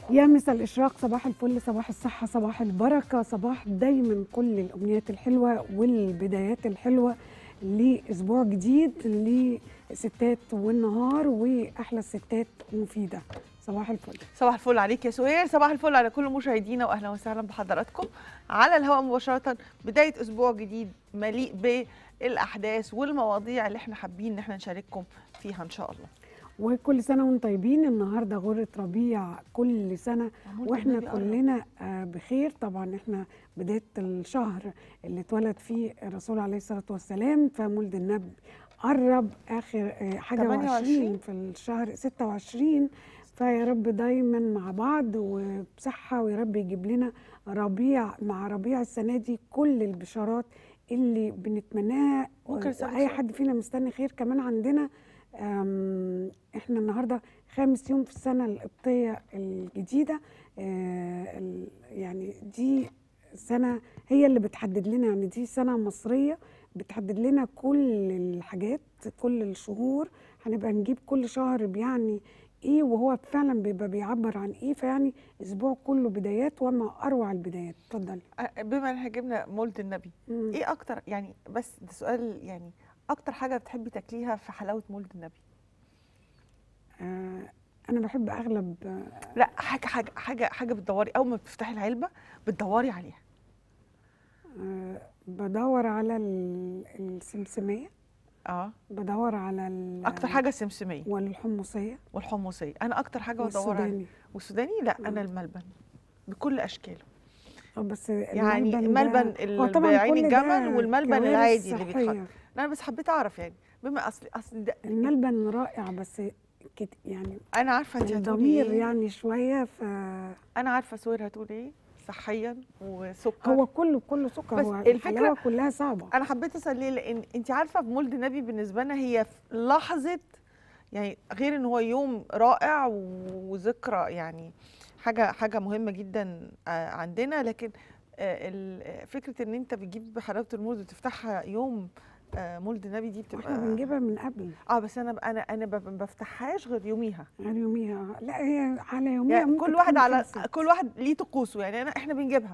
يا مساء الإشراق صباح الفل صباح الصحة صباح البركة صباح دايما كل الأمنيات الحلوة والبدايات الحلوة لأسبوع جديد لستات والنهار وأحلى الستات مفيدة صباح الفل صباح الفل عليك يا سهير صباح الفل على كل مشاهدينا واهلا وسهلا بحضراتكم على الهواء مباشره بدايه اسبوع جديد مليء بالاحداث والمواضيع اللي احنا حابين ان احنا نشارككم فيها ان شاء الله وكل سنة وانتم طيبين النهاردة غرة ربيع كل سنة معمول واحنا بالنبي قرب. كلنا آه، بخير طبعا احنا بداية الشهر اللي اتولد فيه الرسول عليه الصلاة والسلام فمولد النبي قرب اخر آه، حاجة 28 وعشرين في الشهر 26 فيا رب دايما مع بعض وبصحة ويا رب يجيب لنا ربيع مع ربيع السنة دي كل البشارات اللي بنتمناها ممكن أسألك واي سؤال؟ حد فينا مستني خير كمان عندنا أم، احنا النهارده خامس يوم في السنه القبطيه الجديده آه، ال- يعني دي سنه هي اللي بتحدد لنا يعني دي سنه مصريه بتحدد لنا كل الحاجات كل الشهور هنبقى نجيب كل شهر بيعني ايه وهو فعلا بيبقى بيعبر عن ايه فيعني اسبوع كله بدايات وما اروع البدايات اتفضلي أه، بما ان احنا جبنا مولد النبي مم. ايه اكتر يعني بس ده سؤال يعني اكتر حاجه بتحبي تاكليها في حلاوه مولد النبي آه انا بحب اغلب آه، لا حاجه حاجه حاجه حاجه بتدوري اول ما بتفتحي العلبه بتدوري عليها آه، بدور على ال- السمسمية اه بدور على ال- اكتر حاجه سمسميه والحمصية والحمصيه انا اكتر حاجه بدور عليها والسوداني والسوداني لا انا الملبن بكل اشكاله اه بس يعني الملبن ده- الملبن هو اللي طبعاً بعين كل الجمل ده والملبن كوارث العادي اللي صحية. بيتحط لا انا بس حبيت اعرف يعني بما اصل اصل ده الملبن رائع بس كت يعني انا عارفه انت هتقولي الضمير ايه يعني شوية ف انا عارفه سوير هتقولي ايه صحيا وسكر هو كله كله سكر بس هو الفكرة- الحلاوة كلها صعبة انا حبيت اسال ليه لان انت عارفه بمولد النبي بالنسبه لنا هي في لحظه يعني غير ان هو يوم رائع وذكرى يعني حاجه حاجه مهمه جدا آه، عندنا لكن آه، ال- آه، فكره ان انت بتجيب حلاوه المولد وتفتحها يوم آه، مولد النبي دي احنا بتبقى بنجيبها من قبل اه بس انا انا انا ب- ما بفتحهاش غير يوميها على يوميها لا هي على يوميها يعني ممكن كل واحد تكون على خلصت. كل واحد ليه طقوسه يعني انا احنا بنجيبها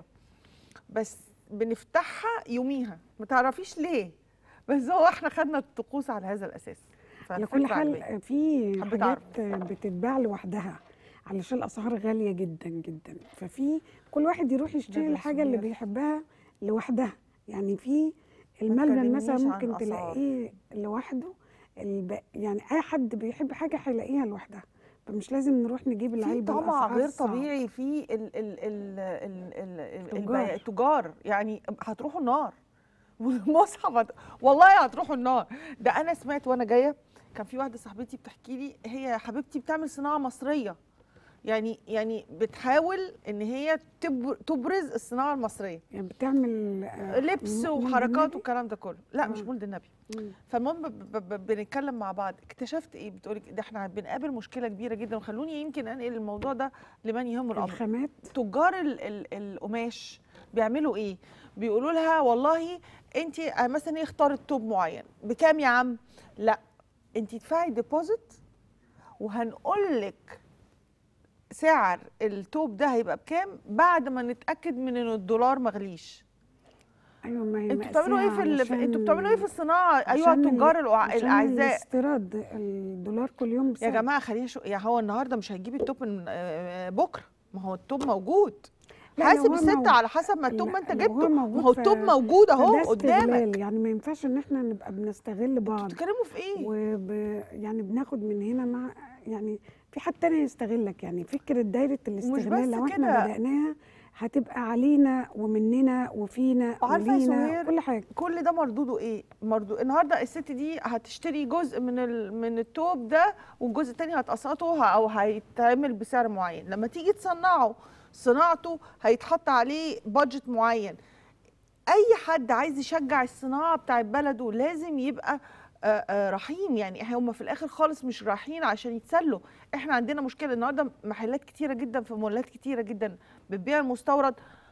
بس بنفتحها يوميها ما تعرفيش ليه بس هو احنا خدنا الطقوس على هذا الاساس على فالفكرة كل عجباني. حال في حبيت حاجات بتتباع لوحدها علشان الاسعار غاليه جدا جدا ففي كل واحد يروح يشتري ده الحاجه اللي بسيط. بيحبها لوحدها يعني في الملبن مثلا تكلمنيش عن ممكن أسعار. تلاقيه لوحده الب... يعني اي حد بيحب حاجه هيلاقيها لوحدها فمش لازم نروح نجيب في العلبه طمع الأسعار غير صعب. طبيعي في ال ال ال ال ال ال التجار. البي- التجار يعني هتروحوا النار والمصحف هت... والله هتروحوا النار ده انا سمعت وانا جايه كان في واحده صاحبتي بتحكي لي هي يا حبيبتي بتعمل صناعه مصريه يعني يعني بتحاول ان هي تب- تبرز الصناعه المصريه يعني بتعمل آه، لبس م- وحركات النبي؟ والكلام ده كله لا مش آه. مولد النبي مم. فالمهم ب- ب- ب- بنتكلم مع بعض اكتشفت ايه بتقولي ده احنا بنقابل مشكله كبيره جدا وخلوني يمكن انقل الموضوع ده لمن يهم الامر الخامات تجار ال ال القماش بيعملوا ايه بيقولوا لها والله انت مثلا هي اختارت توب معين بكام يا عم لا انت ادفعي ديبوزيت وهنقول لك سعر التوب ده هيبقى بكام بعد ما نتاكد من ان الدولار مغليش ايوه ما هي انتوا بتعملوا ايه في ال... مأساة انتوا بتعملوا ايه في علشان- الصناعه ايها عشان ال- التجار الأع- عشان الاعزاء الاستيراد الدولار كل يوم يا بسعر. جماعه خلينا شو يعني هو النهارده مش هيجيب التوب من آه، بكره ما هو التوب موجود لا، حاسب لو هو الست مو- على حسب ما التوب لا، ما انت لو هو جبته ما موجود هو ف- التوب موجود اهو فده قدامك استغلال يعني ما ينفعش ان احنا نبقى بنستغل بعض بتتكلموا في ايه وب يعني بناخد من هنا مع يعني في حد تاني يستغلك يعني فكره دايره الاستغلال بس لو احنا كده. بدأناها هتبقى علينا ومننا وفينا وعارفة يا ولينا سهير، كل حاجه كل ده مردوده ايه مردود النهارده الست دي هتشتري جزء من ال... من التوب ده والجزء التاني هتقسطه ه- او هيتعمل بسعر معين لما تيجي تصنعه صناعته هيتحط عليه بادجت معين اي حد عايز يشجع الصناعه بتاعت بلده لازم يبقى آه، آه، رحيم يعني هم في الاخر خالص مش رايحين عشان يتسلوا احنا عندنا مشكله النهارده محلات كتيره جدا في مولات كتيره جدا بتبيع المستورد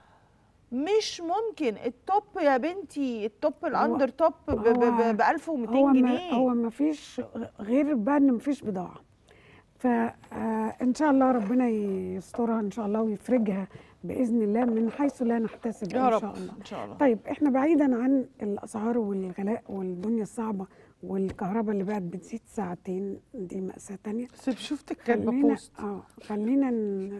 مش ممكن التوب يا بنتي التوب الاندر توب ب هو- 1200 هو ما جنيه هو ما فيش غير بقى ان ما فيش بضاعه فان شاء الله ربنا يسترها ان شاء الله ويفرجها باذن الله من حيث لا نحتسب يا ان رب شاء الله ان شاء الله طيب احنا بعيدا عن الاسعار والغلاء والدنيا الصعبه والكهرباء اللي بقت بتزيد ساعتين دي مأساة تانية سيب شفتك كاتبه خلينا بوست اه خلينا ن...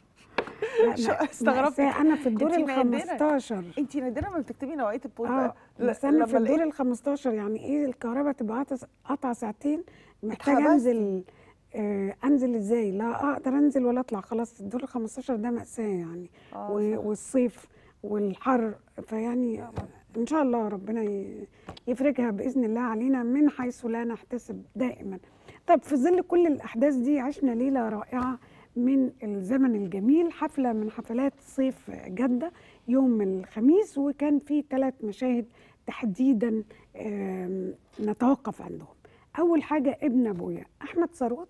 لا، شو- مأ- استغربت. مأساة. انا في الدور انتي ال نادرة. 15 انت نادرا ما بتكتبي نوعيه البوست اه ده. ل- بس انا في لما الدور لقيت- ال 15 يعني ايه الكهرباء تبقى قاطع- قاطعه ساعتين محتاجه اتحبستي. انزل آه انزل ازاي لا اقدر انزل ولا اطلع خلاص الدور ال 15 ده مأساة يعني آه، و- صح. والصيف والحر فيعني ان شاء الله ربنا ي- يفرجها باذن الله علينا من حيث لا نحتسب دائما طب في ظل كل الاحداث دي عشنا ليله رائعه من الزمن الجميل حفله من حفلات صيف جده يوم الخميس وكان في ثلاث مشاهد تحديدا آم، نتوقف عندهم اول حاجه ابن ابويا احمد ثروت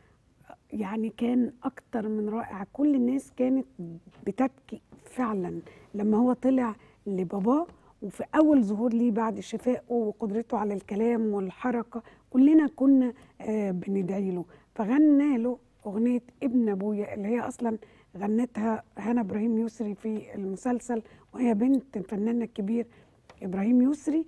يعني كان اكتر من رائع كل الناس كانت بتبكي فعلا لما هو طلع لباباه وفي اول ظهور ليه بعد شفائه وقدرته على الكلام والحركه كلنا كنا آه بندعي له فغنى له اغنيه ابن ابويا اللي هي اصلا غنتها هنا ابراهيم يسري في المسلسل وهي بنت الفنان الكبير ابراهيم يسري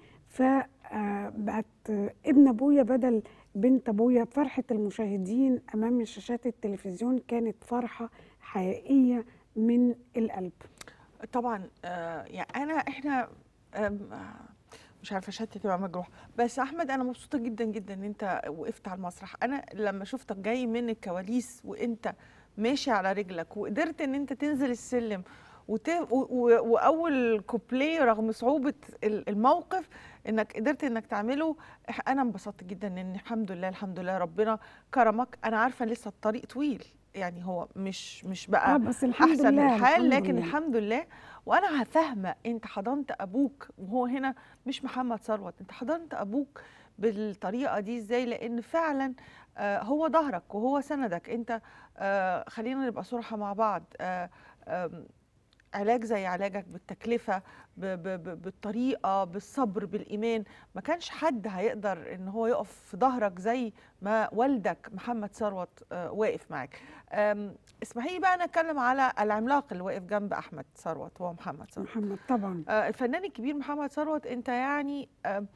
فبقت ابن ابويا بدل بنت ابويا فرحه المشاهدين امام شاشات التلفزيون كانت فرحه حقيقيه من القلب طبعا آه يعني انا احنا آم، آه، مش عارفه شهادتي تبقى مجروحه بس احمد انا مبسوطه جدا جدا ان انت وقفت على المسرح انا لما شفتك جاي من الكواليس وانت ماشي على رجلك وقدرت ان انت تنزل السلم وت... و... و... واول كوبليه رغم صعوبه ال- الموقف انك قدرت انك تعمله إح- انا انبسطت جدا ان الحمد لله الحمد لله ربنا كرمك انا عارفه لسه الطريق طويل يعني هو مش مش بقى اه بس الحمد احسن لله الحال الحمد لكن لله. الحمد لله وانا فاهمه انت حضنت ابوك وهو هنا مش محمد ثروت انت حضنت ابوك بالطريقه دي ازاي لان فعلا آه، هو ظهرك وهو سندك انت آه، خلينا نبقى صراحه مع بعض آه، آم، علاج زي علاجك بالتكلفه ب- ب- ب- بالطريقه بالصبر بالايمان ما كانش حد هيقدر ان هو يقف في ظهرك زي ما والدك محمد ثروت آه، واقف معاك آم، اسمحي لي بقى انا اتكلم على العملاق اللي واقف جنب احمد ثروت وهو محمد ثروت محمد طبعا آه، الفنان الكبير محمد ثروت انت يعني آم،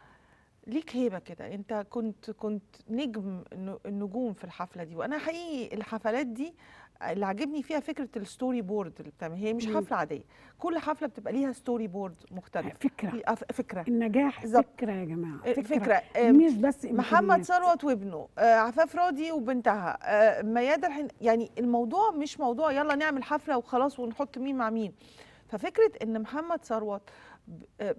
ليك هيبه كده انت كنت كنت نجم الن- النجوم في الحفله دي وانا حقيقي الحفلات دي اللي عاجبني فيها فكره الستوري بورد اللي بتعمل هي مش مم. حفله عاديه كل حفله بتبقى ليها ستوري بورد مختلف فكره في- آه، فكره النجاح بالظبط. فكره يا جماعه آه، فكره, فكره آم، مش بس محمد إمكانيات. ثروت وابنه آه، عفاف راضي وبنتها آه، ميادة الحين يعني الموضوع مش موضوع يلا نعمل حفله وخلاص ونحط مين مع مين ففكره ان محمد ثروت ب- آه،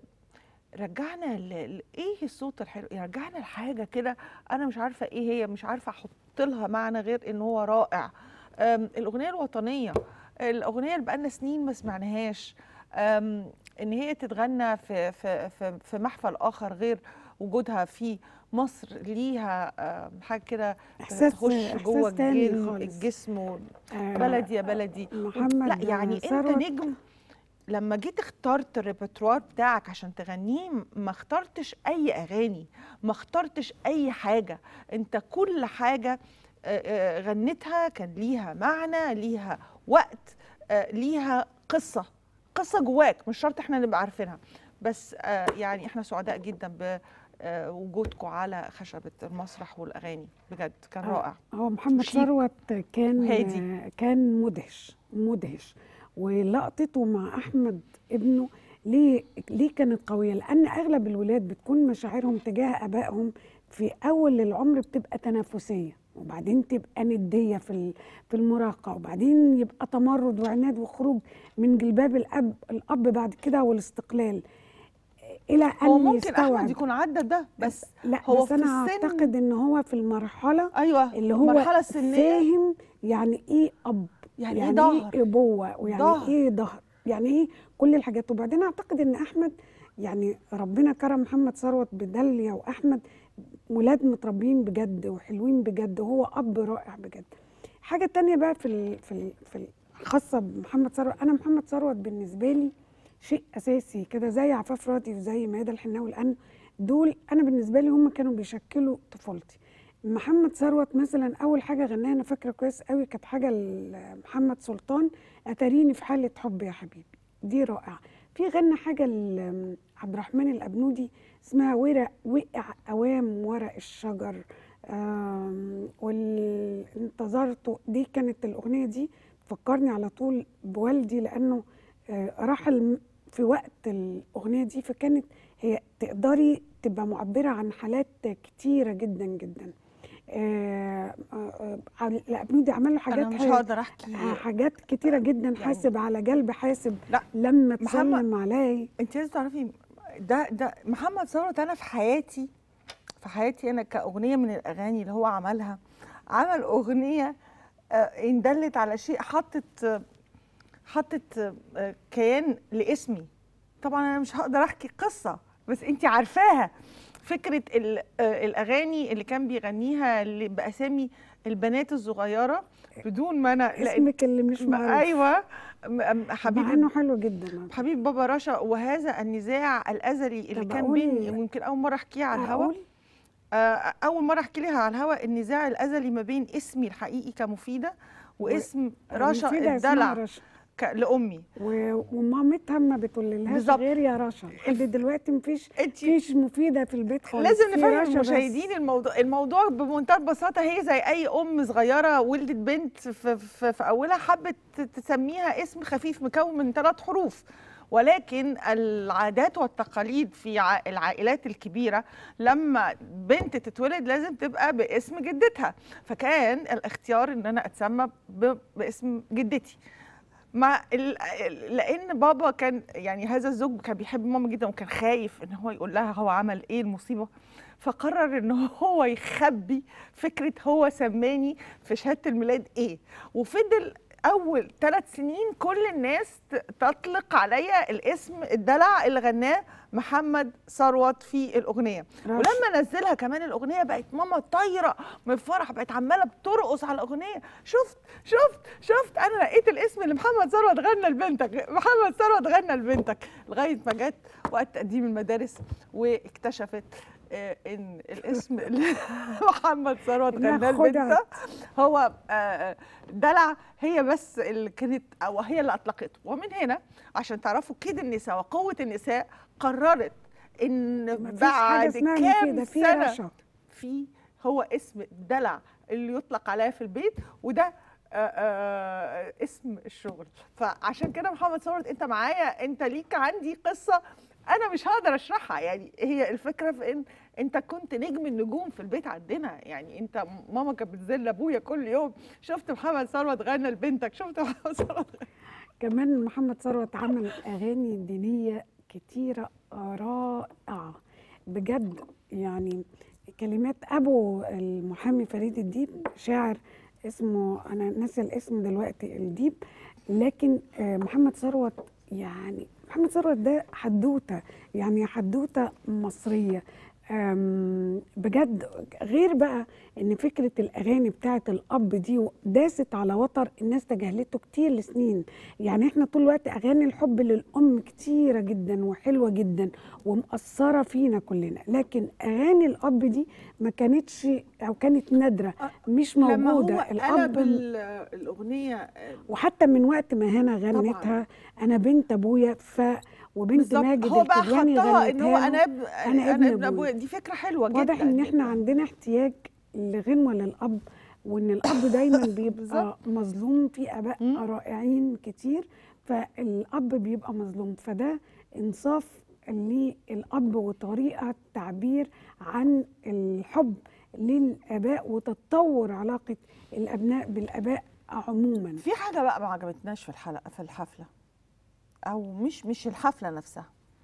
رجعنا ل... ل- ايه الصوت الحلو رجعنا لحاجه كده انا مش عارفه ايه هي مش عارفه احط لها معنى غير ان هو رائع آم، الاغنيه الوطنيه الاغنيه اللي بقالنا سنين ما سمعناهاش آم، ان هي تتغنى في في في, في محفل اخر غير وجودها في مصر ليها آم، حاجه كده احساس تخش احساس جوه تاني الجن- خالص الجسم و- آه، بلدي يا بلدي محمد لا يعني انت ثروت نجم لما جيت اخترت الريpertoire بتاعك عشان تغنيه ما اخترتش اي اغاني ما اخترتش اي حاجه انت كل حاجه آه، آه، غنيتها كان ليها معنى ليها وقت آه، ليها قصه قصه جواك مش شرط احنا نبقى عارفينها بس آه، يعني احنا سعداء جدا بوجودكم على خشبه المسرح والاغاني بجد كان آه. رائع هو محمد شيك ثروت كان وهادي. كان مدهش مدهش ولقطته مع احمد ابنه ليه ليه كانت قويه لان اغلب الولاد بتكون مشاعرهم تجاه ابائهم في اول العمر بتبقى تنافسيه وبعدين تبقى نديه في ال- في المراهقه وبعدين يبقى تمرد وعناد وخروج من جلباب الاب الاب بعد كده والاستقلال الى ان هو ممكن يستوعب احمد يكون عدى ده بس لا هو بس في انا السن- اعتقد ان هو في المرحله ايوه اللي هو المرحله السنيه فاهم يعني ايه اب يعني, يعني ايه ظهر ايه ابوه ويعني ظهر. ايه ظهر يعني ايه كل الحاجات وبعدين اعتقد ان احمد يعني ربنا كرم محمد ثروت بداليا واحمد ولاد متربيين بجد وحلوين بجد وهو اب رائع بجد حاجه تانية بقى في ال في ال في ال- خاصه بمحمد ثروت انا محمد ثروت بالنسبه لي شيء اساسي كده زي عفاف راضي وزي ميادة الحناوي لان دول انا بالنسبه لي هم كانوا بيشكلوا طفولتي محمد ثروت مثلا اول حاجه غناها انا فاكره كويس قوي كانت حاجه لمحمد سلطان اتريني في حاله حب يا حبيبي دي رائعه في غنى حاجه لعبد الرحمن الابنودي اسمها ورق وقع اوام ورق الشجر آم، والانتظرته دي كانت الاغنيه دي تفكرني على طول بوالدي لانه آه، رحل في وقت الاغنيه دي فكانت هي تقدري تبقى معبره عن حالات كتيره جدا جدا آه، آه، آه، الابنودي عمل له حاجات انا مش حلوة. هقدر احكي حاجات كتيره جدا حاسب على قلب حاسب لا لما محمد- تسلم علي انت لازم تعرفي ده ده محمد ثروت انا في حياتي في حياتي انا كاغنيه من الاغاني اللي هو عملها عمل اغنيه آه، ان دلت على شيء حطت آه، حطت آه، كيان لاسمي طبعا انا مش هقدر احكي قصه بس انت عارفاها فكره ال- آه، الاغاني اللي كان بيغنيها اللي باسامي البنات الصغيره بدون ما انا لأن- اسمك اللي مش معروف ايوه م- م- مع حبيبي انه حلو جدا حبيب بابا رشا وهذا النزاع الازلي اللي طب كان أقول- بيني ويمكن اول مره احكيه على الهوا أقول؟ آه، اول مره احكي لها على الهوا النزاع الازلي ما بين اسمي الحقيقي كمفيده واسم رشا مفيدة اسمها الدلع رشا ك- لامي و- ومامتها ما بتقولهاش بالظبط. غير يا رشا لحد دلوقتي مفيش انت مفيش مفيده في البيت خالص لازم في نفهم رشا بس. المشاهدين الموضوع الموضوع بمنتهى البساطه هي زي اي ام صغيره ولدت بنت في, في, في اولها حبت تسميها اسم خفيف مكون من ثلاث حروف ولكن العادات والتقاليد في ع- العائلات الكبيره لما بنت تتولد لازم تبقى باسم جدتها فكان الاختيار ان انا اتسمى ب- باسم جدتي مع ال- لان بابا كان يعني هذا الزوج كان بيحب ماما جدا وكان خايف ان هو يقول لها هو عمل ايه المصيبه فقرر ان هو يخبي فكره هو سماني في شهاده الميلاد ايه وفضل اول ثلاث سنين كل الناس ت- تطلق عليا الاسم الدلع اللي غناه محمد ثروت في الاغنيه رشا. ولما نزلها كمان الاغنيه بقت ماما طايره من الفرح بقت عماله بترقص على الاغنيه شفت شفت شفت انا لقيت الاسم اللي محمد ثروت غنى لبنتك محمد ثروت غنى لبنتك لغايه ما جت وقت تقديم المدارس واكتشفت آه، ان الاسم اللي محمد ثروت إنها غناه خدعت. لبنتها هو آه، دلع هي بس اللي كانت او هي اللي اطلقته ومن هنا عشان تعرفوا كده النساء وقوه النساء قررت ان مفيش حاجه بعد اسمها كام مفيده في سنه رشا في هو اسم دلع اللي يطلق عليها في البيت وده آه، آه، اسم الشغل فعشان كده محمد ثروت انت معايا انت ليك عندي قصه انا مش هقدر اشرحها يعني هي الفكره في ان انت كنت نجم النجوم في البيت عندنا يعني انت ماما كانت بتذل ابويا كل يوم شفت محمد ثروت غنى لبنتك شفت محمد ثروت غنى كمان محمد ثروت عمل اغاني دينيه كتيره رائعه بجد يعني كلمات ابو المحامي فريد الديب شاعر اسمه انا ناسي الاسم دلوقتي الديب لكن آه، محمد ثروت يعني محمد ثروت ده حدوته يعني حدوته مصريه أم، بجد غير بقى ان فكره الاغاني بتاعت الاب دي داست على وتر الناس تجاهلته كتير لسنين يعني احنا طول الوقت اغاني الحب للام كتيره جدا وحلوه جدا ومأثره فينا كلنا لكن اغاني الاب دي ما كانتش او كانت نادره مش لما موجوده هو قلب الاب ال- الاغنيه آه، وحتى من وقت ما هنا غنتها انا بنت ابويا ف وبنت بالظبط ماجد هو بقى الكدواني حطها ان هو غنتها له. انا ابن أنا ابن انا ابن أبويا. ابويا دي فكره حلوه جدا واضح ان احنا جداً. عندنا احتياج لغنوه للاب وان الاب دايما بيبقى بالظبط. مظلوم في اباء مم. رائعين كتير فالاب بيبقى مظلوم فده انصاف للاب وطريقه تعبير عن الحب للاباء وتطور علاقه الابناء بالاباء عموما في حاجه بقى ما عجبتناش في الحلقه في الحفله او مش مش الحفله نفسها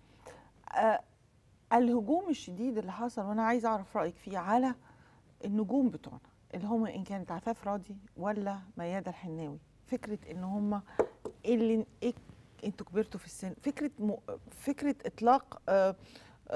آه الهجوم الشديد اللي حصل وانا عايزه اعرف رايك فيه على النجوم بتوعنا اللي هم ان كانت عفاف راضي ولا ميادة الحناوي فكره ان هم اللي إيه انتوا كبرتوا في السن فكره م... فكره اطلاق آه آه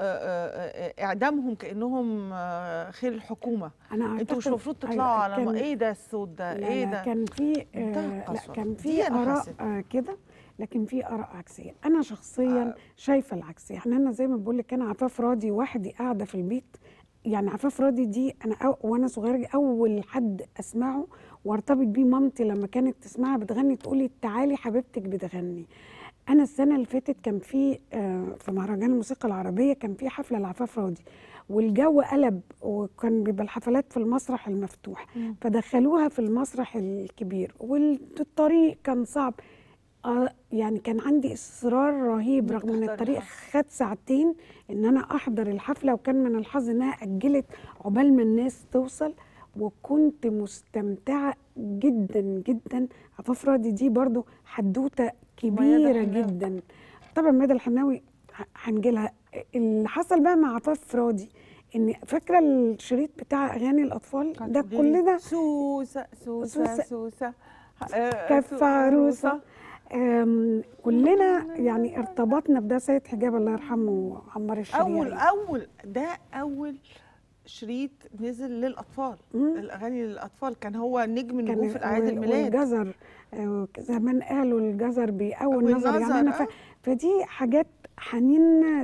آه آه اعدامهم كانهم آه خير الحكومه انا انتوا مش أعتقد- المفروض أيوة، تطلعوا على كان- ما ايه ده الصوت ده لا ايه لا ده كان في منتهى آه لا القسوة. كان دي في أنا اراء حسيت. آه كده لكن في اراء عكسيه انا شخصيا آه. شايفه العكس يعني انا زي ما بقول لك انا عفاف راضي وحدي قاعده في البيت يعني عفاف راضي دي انا أو وانا صغيره اول حد اسمعه وارتبط بيه مامتي لما كانت تسمعها بتغني تقولي تعالي حبيبتك بتغني انا السنه اللي فاتت كان في آه، في مهرجان الموسيقى العربيه كان في حفله لعفاف راضي والجو قلب وكان بيبقى الحفلات في المسرح المفتوح مم. فدخلوها في المسرح الكبير والطريق كان صعب آه، يعني كان عندي اصرار رهيب إنك رغم ان تحضري الطريق الحفلة. خد ساعتين ان انا احضر الحفله وكان من الحظ انها اجلت عقبال ما الناس توصل وكنت مستمتعه جدا جدا عفاف راضي دي برضو حدوته كبيره الحناوي. جدا طبعا ميادة الحناوي ه- هنجيلها اللي حصل بقى مع عفاف راضي ان فاكره الشريط بتاع اغاني الاطفال كانت ده تقولي كلنا سوسه سوسه سوسة. سوسه آه، كف سوسة. عروسه أم، كلنا يعني ارتبطنا بده سيد حجاب الله يرحمه عمار الشريعي اول اول ده اول شريط نزل للاطفال مم. الاغاني للاطفال كان هو نجم نجوم كان في اعياد وال- الميلاد والجزر آه، زمان قالوا الجزر بيقوي النظر والنظر، يعني أنا ف... آه. فدي حاجات حنينة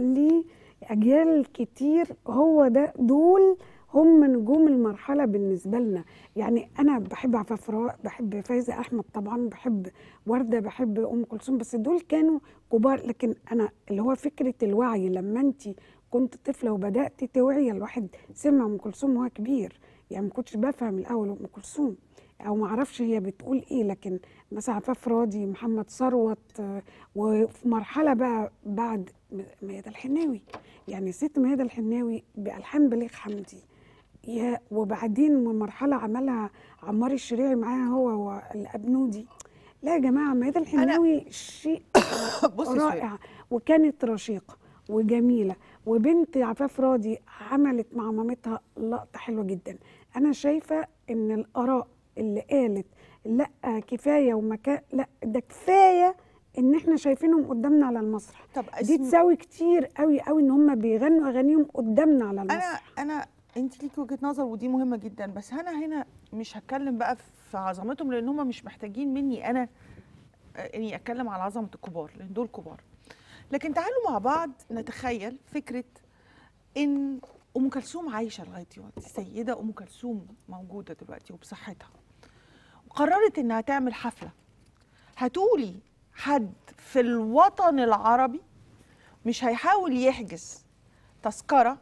لأجيال كتير هو ده دول هم نجوم المرحلة بالنسبة لنا يعني أنا بحب عفاف راء بحب فايزة أحمد طبعا بحب وردة بحب أم كلثوم بس دول كانوا كبار لكن أنا اللي هو فكرة الوعي لما أنت كنت طفلة وبدأت توعي الواحد سمع أم كلثوم وهو كبير يعني ما كنتش بفهم الأول أم كلثوم او ما اعرفش هي بتقول ايه لكن مثلا عفاف راضي محمد ثروت آه، وفي مرحله بقى بعد م- ميادة الحناوي يعني ست ميادة الحناوي بالحان بليغ حمدي يا وبعدين مرحله عملها عمار الشريعي معاها هو والابنودي لا يا جماعه ميادة الحناوي شيء بصي يا سهير. رائع وكانت رشيقه وجميله وبنت عفاف راضي عملت مع مامتها لقطه حلوه جدا انا شايفه ان الاراء اللي قالت لا كفايه ومكان لا ده كفايه ان احنا شايفينهم قدامنا على المسرح طب دي اسم- تساوي كتير قوي قوي ان هم بيغنوا اغانيهم قدامنا على انا المسرح انا انت ليكي وجهه نظر ودي مهمه جدا بس انا هنا مش هتكلم بقى في عظمتهم لان هم مش محتاجين مني انا آه، اني اتكلم على عظمه الكبار لان دول كبار لكن تعالوا مع بعض نتخيل فكره ان ام كلثوم عايشه لغايه دلوقتي السيده ام كلثوم موجوده دلوقتي وبصحتها وقررت انها تعمل حفله هتقولي حد في الوطن العربي مش هيحاول يحجز تذكره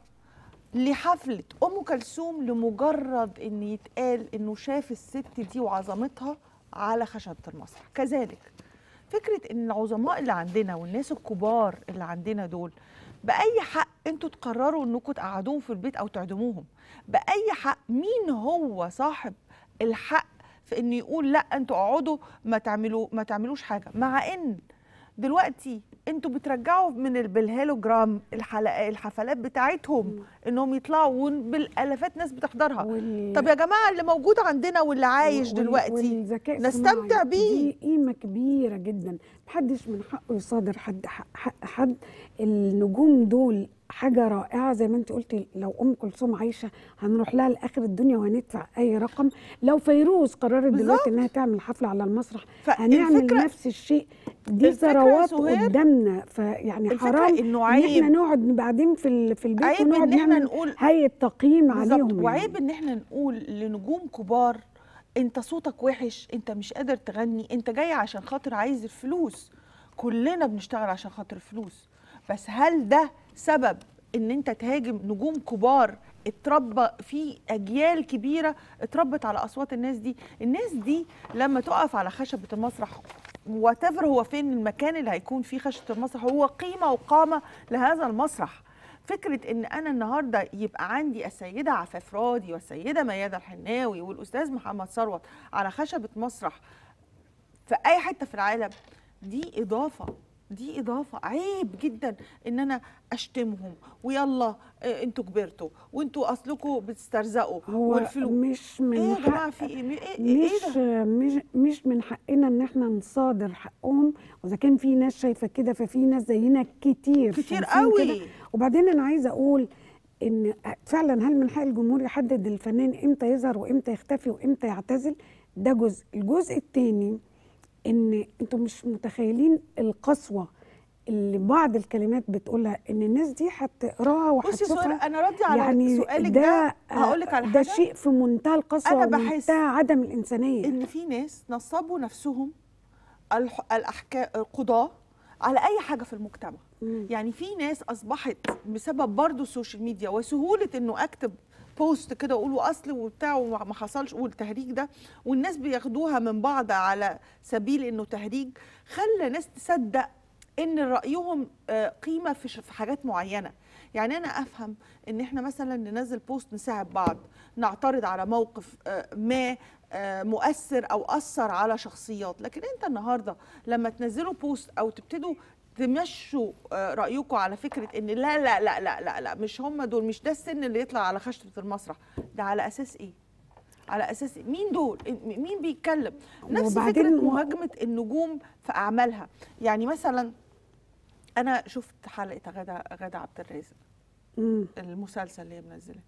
لحفله ام كلثوم لمجرد ان يتقال انه شاف الست دي وعظمتها على خشبه المسرح كذلك فكره ان العظماء اللي عندنا والناس الكبار اللي عندنا دول باي حق انتوا تقرروا انكم تقعدوهم في البيت او تعدموهم باي حق مين هو صاحب الحق في ان يقول لا انتوا اقعدوا ما تعملوا ما تعملوش حاجه مع ان دلوقتي انتوا بترجعوا من ال- بالهيلوجرام الحلقات الحفلات بتاعتهم انهم يطلعوا بالالافات ناس بتحضرها وال... طب يا جماعه اللي موجود عندنا واللي عايش وال- دلوقتي والذكاء نستمتع الصناعي بيه. دي قيمة كبيرة جدا محدش من حقه يصادر حد حق حق حد النجوم دول حاجة رائعة زي ما انت قلتي لو أم كلثوم عايشة هنروح لها لآخر الدنيا وهندفع أي رقم لو فيروز قررت دلوقتي بالظبط. إنها تعمل حفلة على المسرح هنعمل فالفكره نفس الشيء دي الفكرة يا ثروات سهير، قدامنا فيعني الفكره حرام انه إن عيب احنا نقعد بعدين في ال- في البيت عيب ونقعد ان احنا نعمل نقول هيئة تقييم بالظبط عليهم وعيب يعني. ان احنا نقول لنجوم كبار انت صوتك وحش انت مش قادر تغني انت جاي عشان خاطر عايز الفلوس كلنا بنشتغل عشان خاطر الفلوس بس هل ده سبب ان انت تهاجم نجوم كبار اتربى في اجيال كبيره اتربت على اصوات الناس دي الناس دي لما تقف على خشبه المسرح واتفر هو فين المكان اللي هيكون فيه خشبه المسرح هو قيمه وقامه لهذا المسرح فكره ان انا النهارده يبقى عندي السيده عفاف راضي والسيده ميادة الحناوي والاستاذ محمد ثروت على خشبه مسرح في اي حته في العالم دي اضافه دي اضافه عيب جدا ان انا اشتمهم ويلا آه، انتوا كبرتوا وانتوا اصلكم بتسترزقوا هو والفلوس مش من ايه يا حق جماعه في ايه ايه, إيه مش ده مش مش من حقنا ان احنا نصادر حقهم واذا كان في ناس شايفه كده ففي ناس زينا كتير كتير شايفين كده. قوي وبعدين انا عايزه اقول ان فعلا هل من حق الجمهور يحدد الفنان امتى يظهر وامتى يختفي وامتى يعتزل ده جزء الجزء الثاني ان انتم مش متخيلين القسوه اللي بعض الكلمات بتقولها ان الناس دي هتقراها بصي سؤال وهتشوفها انا راضيه على يعني سؤالك ده ده هقول لك على ده حاجه شيء في منتهى القسوه أنا بحس ومنتهى عدم الانسانيه ان في ناس نصبوا نفسهم الح... الاحكام القضاه على اي حاجه في المجتمع مم. يعني في ناس اصبحت بسبب برضو السوشيال ميديا وسهوله انه اكتب بوست كده واقول اصل وبتاع وما حصلش والتهريج ده والناس بياخدوها من بعض على سبيل انه تهريج خلى ناس تصدق ان رايهم آه، قيمه في ش- في حاجات معينه يعني انا افهم ان احنا مثلا ننزل بوست نساعد بعض نعترض على موقف آه، ما آه، مؤثر او اثر على شخصيات لكن انت النهارده لما تنزلوا بوست او تبتدوا تمشوا آه، رايكم على فكره ان لا لا لا لا لا لا مش هم دول مش ده السن اللي يطلع على خشبه المسرح ده على اساس ايه على اساس إيه؟ مين دول م- مين بيتكلم نفس وبعدين فكره م- مهاجمه النجوم في اعمالها يعني مثلا انا شفت حلقه غدا غدا عبد الرازق مم. المسلسل اللي هي منزلاه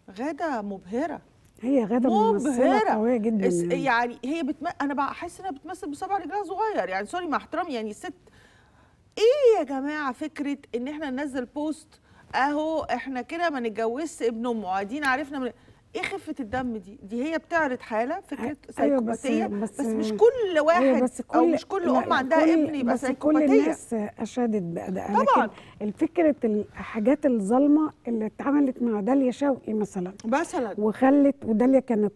غدا مبهره هي غاده ممثله مبهرة. قويه جدا اس- يعني. يعني هي بتم... انا بحس انها بتمثل بصبع رجلها صغير يعني سوري مع احترامي يعني الست ايه يا جماعه فكره ان احنا ننزل بوست اهو احنا كده ما نتجوزش ابن امه قاعدين عرفنا من... ايه خفه الدم دي دي هي بتعرض حاله فكره أيوة بس- سايكوباتيه بس- بس, مش كل واحد أيوة بس او كل مش كل لا، ام لا، عندها كل- ابن يبقى بس كل سايكوباتيه الناس اشادت بادائها طبعاً. لكن الفكره الحاجات الظالمه اللي اتعملت مع داليا شوقي مثلا مثلا وخلت وداليا كانت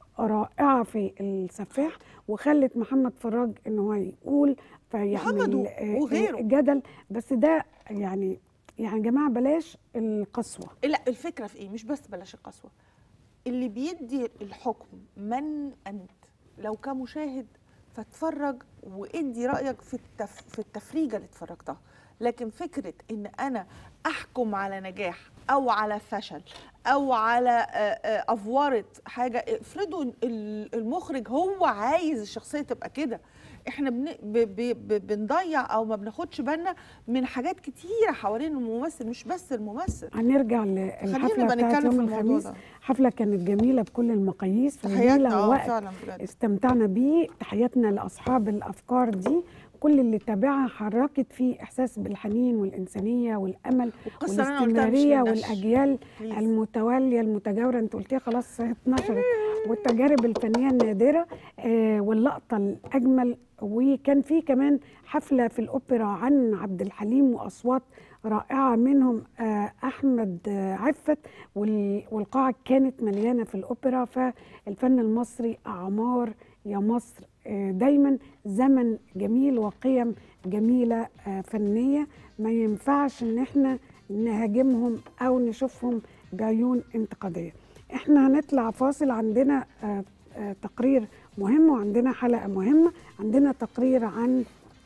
رائعه في السفاح وخلت محمد فراج ان هو يقول فيعمل محمد و- آه، وغيره. جدل بس ده يعني يعني يا جماعه بلاش القسوه لا الفكره في ايه مش بس بلاش القسوه اللي بيدي الحكم من انت لو كمشاهد فاتفرج وادي رايك في التف... في التفريجه اللي اتفرجتها لكن فكره ان انا احكم على نجاح او على فشل او على آه، آه، افوره حاجه افرضوا ال- المخرج هو عايز الشخصيه تبقى كده احنا بن... ب... ب... ب... بنضيع او ما بناخدش بالنا من حاجات كتيره حوالين الممثل مش بس الممثل هنرجع خلينا للحفله نبقى بتاعت نتكلم يوم في الموضوع الخميس ده حفله كانت جميله بكل المقاييس تحياتنا جميله اه ووقت فعلا بجد استمتعنا بيه تحياتنا لاصحاب الافكار دي كل اللي تابعها حركت فيه احساس بالحنين والانسانيه والامل والقصه اللي انا قلتها مش والاستمراريه للنشر. والاجيال Please. المتواليه المتجاوره انت قلتيها خلاص اتنشرت والتجارب الفنيه النادره آه واللقطه الاجمل وكان في كمان حفله في الاوبرا عن عبد الحليم واصوات رائعه منهم آه احمد آه عفت وال- والقاعه كانت مليانه في الاوبرا فالفن المصري اعمار يا مصر آه دايما زمن جميل وقيم جميله آه فنيه ما ينفعش ان احنا نهاجمهم او نشوفهم بعيون انتقاديه احنا هنطلع فاصل عندنا آه، آه، تقرير مهم وعندنا حلقه مهمه عندنا تقرير عن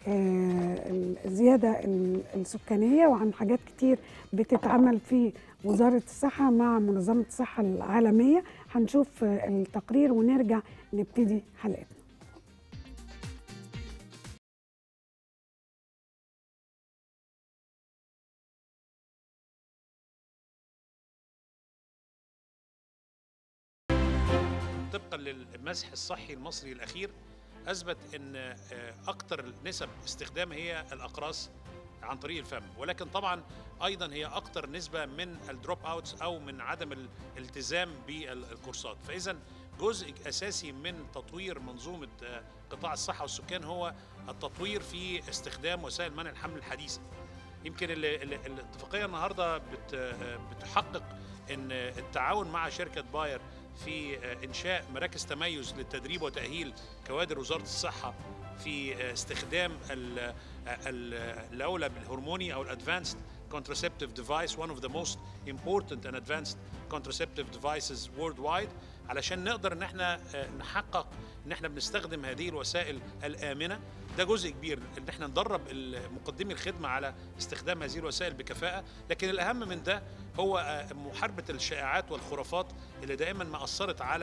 آه، الزياده ال- السكانيه وعن حاجات كتير بتتعمل في وزاره الصحه مع منظمه الصحه العالميه هنشوف آه، التقرير ونرجع نبتدي حلقتنا طبقا للمسح الصحي المصري الاخير اثبت ان آه، اكثر نسب استخدام هي الاقراص عن طريق الفم ولكن طبعا ايضا هي اكثر نسبه من الدروب اوتس او من عدم الالتزام بالكورسات فاذا جزء اساسي من تطوير منظومه آه، قطاع الصحه والسكان هو التطوير في استخدام وسائل منع الحمل الحديثه يمكن ال- ال- الاتفاقيه النهارده بت- آه، بتحقق ان التعاون مع شركه باير في آه، انشاء مراكز تميز للتدريب وتاهيل كوادر وزاره الصحه في آه، استخدام ال- آه، ال- الاولى بالهرموني او الادفانسد contraceptive device one of the most important and advanced contraceptive devices worldwide علشان نقدر ان احنا آه، نحقق ان احنا بنستخدم هذه الوسائل الامنه ده جزء كبير ان احنا ندرب مقدمي الخدمه على استخدام هذه الوسائل بكفاءه لكن الاهم من ده هو آه، محاربه الشائعات والخرافات اللي دائما ما اثرت على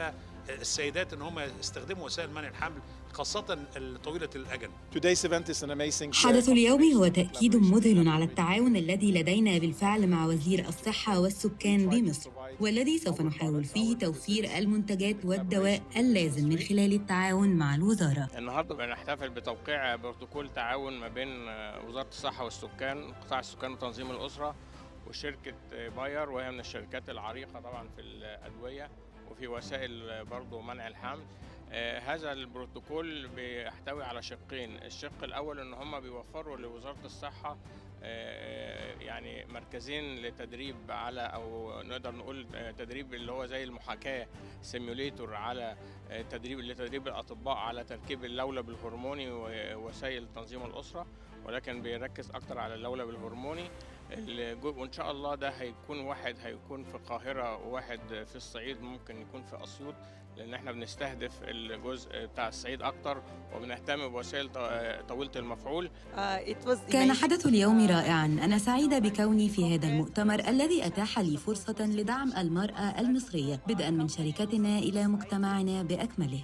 السيدات ان هم يستخدموا وسائل منع الحمل خاصه طويله الاجل Today's event is an amazing حدث اليوم هو تأكيد مذهل على التعاون الذي لدينا بالفعل مع وزير الصحة والسكان بمصر والذي سوف نحاول فيه توفير المنتجات والدواء اللازم من خلال التعاون مع الوزارة النهارده بنحتفل بتوقيع بروتوكول تعاون ما بين وزاره الصحه والسكان قطاع السكان وتنظيم الاسره وشركه باير وهي من الشركات العريقه طبعا في الادويه وفي وسائل برضه منع الحمل آه، هذا البروتوكول بيحتوي على شقين الشق الاول ان هم بيوفروا لوزاره الصحه آه، يعني مركزين لتدريب على او نقدر نقول آه، تدريب اللي هو زي المحاكاه سيميوليتور على آه، تدريب لتدريب الاطباء على تركيب اللولب الهرموني ووسائل تنظيم الاسره ولكن بيركز اكتر على اللولب الهرموني الجو- وان شاء الله ده هيكون واحد هيكون في القاهره وواحد في الصعيد ممكن يكون في اسيوط لان احنا بنستهدف الجزء بتاع الصعيد اكتر وبنهتم بوسائل ط- طويله المفعول كان حدث اليوم رائعا أنا سعيدة بكوني في هذا المؤتمر الذي أتاح لي فرصة لدعم المرأة المصرية بدءا من شركتنا إلى مجتمعنا بأكمله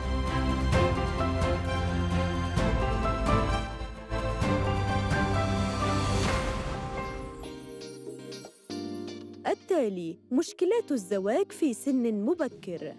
التالي مشكلات الزواج في سن مبكر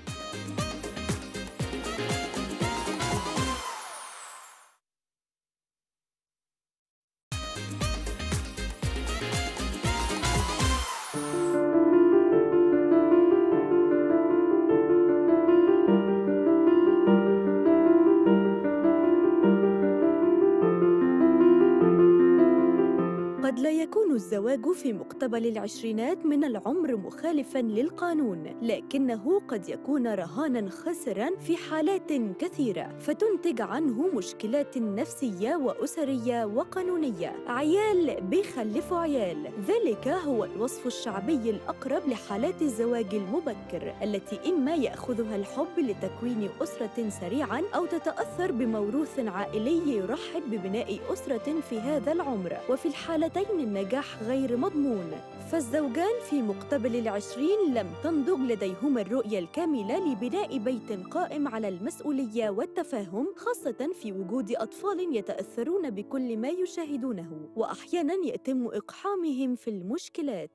قد لا يكون الزواج في مقتبل العشرينات من العمر مخالفا للقانون لكنه قد يكون رهانا خسرا في حالات كثيره فتنتج عنه مشكلات نفسيه واسريه وقانونيه عيال بيخلفوا عيال ذلك هو الوصف الشعبي الاقرب لحالات الزواج المبكر التي اما ياخذها الحب لتكوين اسره سريعا او تتاثر بموروث عائلي يرحب ببناء اسره في هذا العمر وفي الحالتين النجاح غير مضمون فالزوجان في مقتبل العشرين لم تنضج لديهما الرؤية الكاملة لبناء بيت قائم على المسؤولية والتفاهم خاصة في وجود أطفال يتأثرون بكل ما يشاهدونه وأحيانا يتم إقحامهم في المشكلات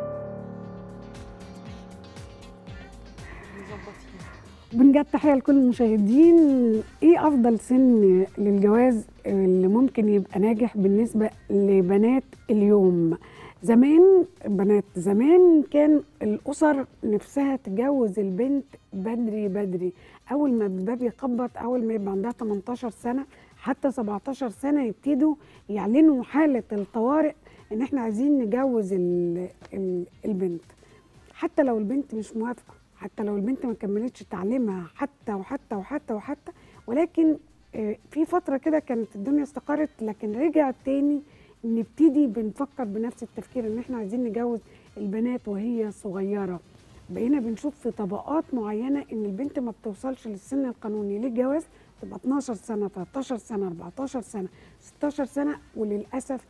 بنجد تحية لكل المشاهدين ايه افضل سن للجواز اللي ممكن يبقى ناجح بالنسبة لبنات اليوم زمان بنات زمان كان الاسر نفسها تجوز البنت بدري بدري اول ما الباب يخبط اول ما يبقى عندها 18 سنة حتى 17 سنة يبتدوا يعلنوا حالة الطوارئ ان احنا عايزين نجوز ال- ال- البنت حتى لو البنت مش موافقه حتى لو البنت ما كملتش تعليمها حتى وحتى وحتى وحتى ولكن آه، في فتره كده كانت الدنيا استقرت لكن رجعت تاني نبتدي بنفكر بنفس التفكير ان احنا عايزين نجوز البنات وهي صغيره بقينا بنشوف في طبقات معينه ان البنت ما بتوصلش للسن القانوني للجواز تبقى 12 سنه 13 سنه 14 سنه 16 سنه وللاسف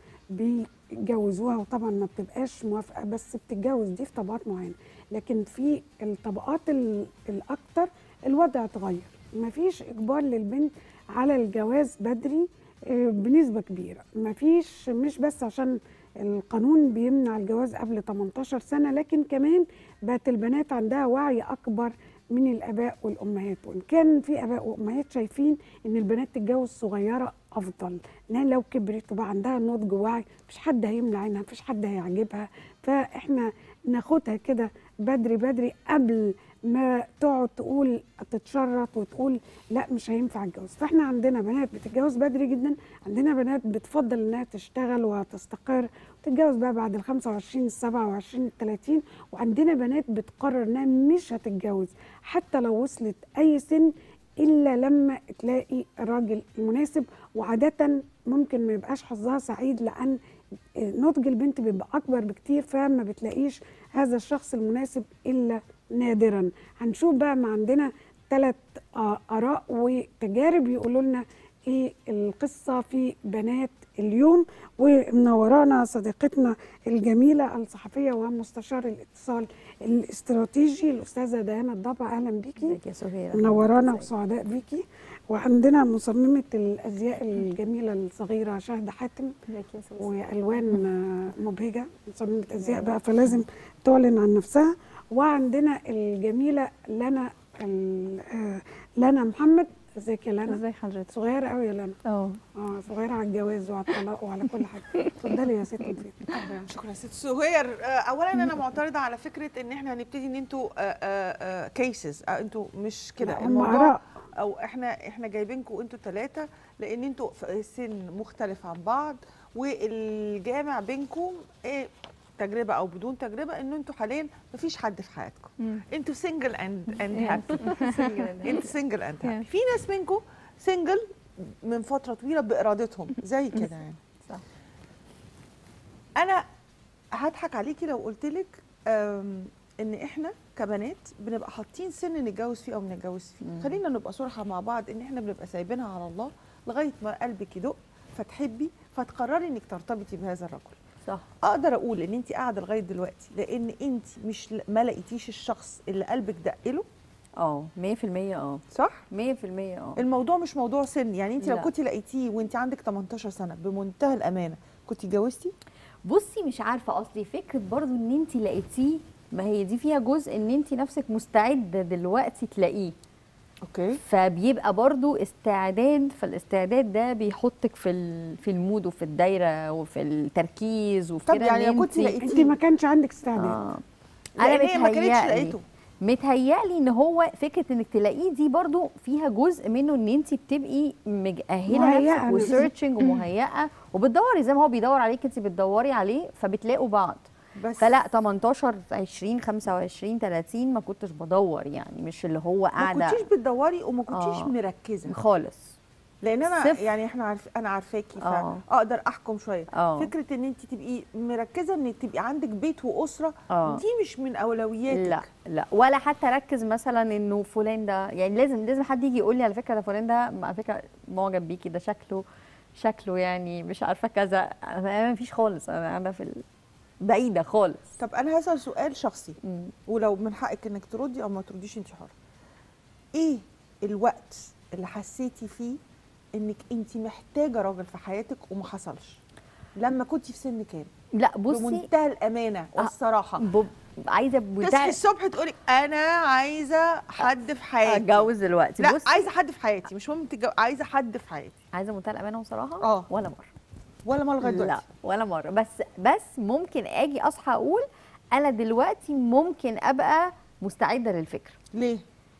بيجوزوها وطبعا ما بتبقاش موافقه بس بتتجوز دي في طبقات معينه لكن في الطبقات ال- الاكثر الوضع اتغير مفيش اجبار للبنت على الجواز بدري آه، بنسبه كبيره مفيش مش بس عشان القانون بيمنع الجواز قبل 18 سنه لكن كمان بقت البنات عندها وعي اكبر من الاباء والامهات وان كان في اباء وامهات شايفين ان البنات تتجوز صغيره افضل انها لو كبرت وبقى عندها نضج ووعي مفيش حد هيمنع عينها مفيش حد هيعجبها فاحنا ناخدها كده بدري بدري قبل ما تقعد تقول تتشرط وتقول لا مش هينفع اتجوز فاحنا عندنا بنات بتتجوز بدري جدا عندنا بنات بتفضل انها تشتغل وتستقر وتتجوز بقى بعد ال 25 ال 27 ال 30 وعندنا بنات بتقرر انها مش هتتجوز حتى لو وصلت اي سن الا لما تلاقي الراجل المناسب وعاده ممكن ما يبقاش حظها سعيد لان نضج البنت بيبقى اكبر بكتير فما بتلاقيش هذا الشخص المناسب الا نادرا هنشوف بقى ما عندنا ثلاث اراء وتجارب يقولوا لنا ايه القصه في بنات اليوم ومنورانا صديقتنا الجميله الصحفيه ومستشار الاتصال الاستراتيجي الاستاذه ديانا الضبع اهلا بيكي ازيك يا سهير منورانا وسعداء بيكي وعندنا مصممه الازياء الجميله الصغيره شهد حاتم ازيك يا سهير والوان آه، مبهجه مصممه ازياء بقى فلازم تعلن عن نفسها وعندنا الجميله لنا ال- آه، لنا محمد ازيك يا لنا ازي حضرتك صغيره قوي يا لنا اه اه صغيره على الجواز وعلى الطلاق وعلى كل حاجه اتفضلي يا ست مفيد شكرا يا ست سهير آه، اولا انا معترضه على فكره ان احنا هنبتدي ان انتوا كيسز انتوا مش كده لا، هم الموضوع آراء. او احنا احنا جايبينكم انتوا ثلاثه لان انتوا في سن مختلف عن بعض والجامع بينكم ايه تجربه او بدون تجربه ان انتوا حاليا مفيش حد في حياتكم انتوا سنجل اند اند هابي انتوا سنجل اند هابي في ناس منكم سنجل من فتره طويله بارادتهم زي كده يعني صح. انا هضحك عليكي لو قلت لك ان احنا كبنات بنبقى حاطين سن نتجوز فيه او ما نتجوز فيه خلينا نبقى صراحه مع بعض ان احنا بنبقى سايبينها على الله لغايه ما قلبك يدق فتحبي فتقرري انك ترتبطي بهذا الرجل صح اقدر اقول ان انت قاعده لغايه دلوقتي لان انت مش ل- ما لقيتيش الشخص اللي قلبك دق له اه 100% اه صح 100% اه الموضوع مش موضوع سن يعني انت لو لا. كنت لقيتيه وانت عندك 18 سنه بمنتهى الامانه كنت اتجوزتي بصي مش عارفه اصلي فكره برضو ان انت لقيتيه ما هي دي فيها جزء ان انت نفسك مستعده دلوقتي تلاقيه اوكي فبيبقى برضو استعداد فالاستعداد ده بيحطك في ال- في المود وفي الدايره وفي التركيز وفي طب كده يعني إن لو كنت انتي- لقيتيه انت ما كانش عندك استعداد آه. لان انا هي ما كانتش متهيألي لقيته متهيألي ان هو فكره انك تلاقيه دي برضو فيها جزء منه ان انت بتبقي مجهله مهيئة نفسك وسيرشنج ومهيئه وبتدوري زي ما هو بيدور عليك انت بتدوري عليه فبتلاقوا بعض بس فلا 18 20 25 30 ما كنتش بدور يعني مش اللي هو ما قاعده كنتيش بتدوري وما كنتيش آه. مركزه خالص لان انا صفر. يعني احنا عارف انا عارفاكي آه. فاقدر احكم شويه اه فكره ان انت تبقي مركزه انك تبقي عندك بيت واسره اه دي مش من اولوياتك لا لا ولا حتى ركز مثلا انه فلان ده يعني لازم لازم حد يجي يقول لي على فكره ده فلان ده على فكره معجب بيكي ده شكله شكله يعني مش عارفه كذا انا ما فيش خالص انا انا في ال- بعيده خالص طب انا هسال سؤال شخصي مم. ولو من حقك انك تردي او ما ترديش انت حره ايه الوقت اللي حسيتي فيه انك انت محتاجه راجل في حياتك وما حصلش لما كنت في سن كام لا بصي بمنتهى الامانه والصراحه ب... عايزه تصحي بتاع الصبح تقولي انا عايزه حد في حياتي اتجوز دلوقتي لا بصي عايزه حد في حياتي مش مهم تتجو... عايزه حد في حياتي عايزه منتهى الامانه وصراحه اه. ولا مره ولا ما لغايه لا دلوقتي ولا مره بس بس ممكن اجي اصحى اقول انا دلوقتي ممكن ابقى مستعده للفكره ليه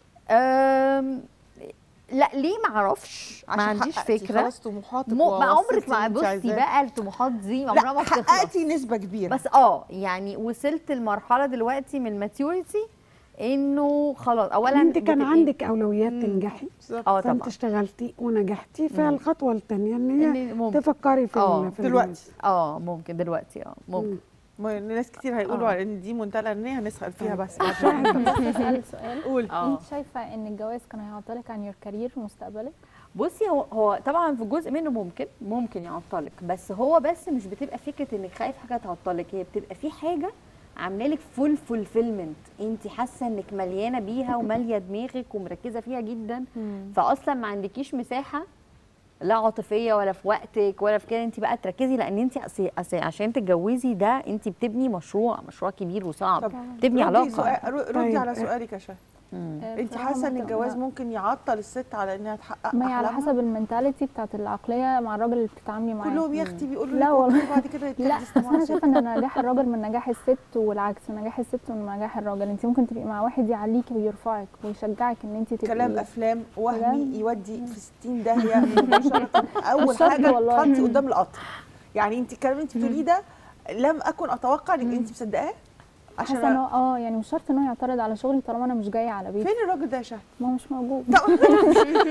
أم... لا ليه ما اعرفش ما عشان عنديش حققتي فكره خلاص طموحاتك مو ما عمرك ووصلتي ما اللي انت بصي عايزاه. بقى الطموحات دي عمرها لا ما بتخلص حققتي نسبه كبيره بس اه يعني وصلت لمرحله دلوقتي من الماتيوريتي انه خلاص اولا انت كان بتبقي- عندك اولويات تنجحي بالظبط. اه فانت طبعا اشتغلتي ونجحتي فالخطوه الثانيه ان هي إن ممكن تفكري في اه ال- في دلوقتي. الجواز. اه ممكن دلوقتي اه ممكن ما ناس كتير هيقولوا اه. على ان دي منتهى الانانيه هنسال فيها بس اسال سؤال قول اه انت شايفه ان الجواز كان هيعطلك عن يور كارير ومستقبلك بصي هو هو طبعا في جزء منه ممكن ممكن يعطلك بس هو بس مش بتبقى فكره انك خايف حاجه تعطلك هي بتبقى في حاجه عامله لك فول فولفيلمنت انت حاسه انك مليانه بيها وماليه دماغك ومركزه فيها جدا فاصلا ما عندكيش مساحه لا عاطفيه ولا في وقتك ولا في كده انت بقى تركزي لان انت أصل أصل عشان تتجوزي ده انت بتبني مشروع مشروع كبير وصعب طب تبني ردي علاقه سؤال- ردي طيب. على سؤالك يا شهد مم. آه، انت بصراحة حاسه ان ممكن- الجواز لا. ممكن يعطل الست على انها تحقق ما هي على أحلامها؟ حسب المنتاليتي بتاعت العقليه مع الراجل اللي بتتعاملي معاه كلهم يا اختي بيقولوا لا لك والله. وبعد كده يبتدي لا يستمعوا اصل انا صوت. شايفه ان نجاح الراجل من نجاح الست والعكس من نجاح الست من نجاح الراجل انت ممكن تبقي مع واحد يعليكي ويرفعك ويشجعك ان انت تبقي كلام افلام وهمي كلام. يودي في 60 داهيه مباشره اول مش شرط حاجه والله. تحطي قدام القطر يعني انت الكلام اللي انت بتقوليه ده لم اكن اتوقع انك انت مصدقاه عشان حاسه ان هو اه يعني مش شرط ان هو يعترض على شغلي طالما انا مش جايه على بيتي فين الراجل ده يا شهد؟ ما هو مش موجود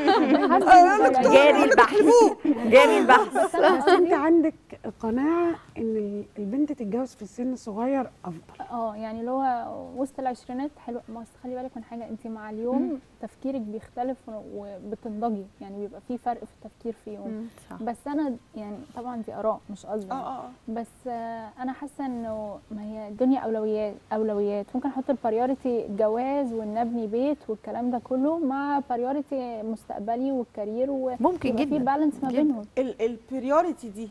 أنا دكتورة. جاري البحث جاري البحث بس انا بس انت قصدي عندك قناعه ان ال- البنت تتجوز في السن صغير افضل اه يعني اللي هو وسط العشرينات حلو ما أصل خلي بالك من حاجه انت مع اليوم تفكيرك بيختلف و- وبتنضجي يعني بيبقى في فرق في التفكير فيهم صح بس انا يعني طبعا دي اراء مش قصدي اه اه آه. بس آه، انا حاسه انه ما هي الدنيا اولويات اولويات ممكن احط البريوريتي الجواز وان ابني بيت والكلام ده كله مع بريوريتي مستقبلي والكارير ممكن ويبقى في جدا بالانس ما جداً. بينهم البريوريتي دي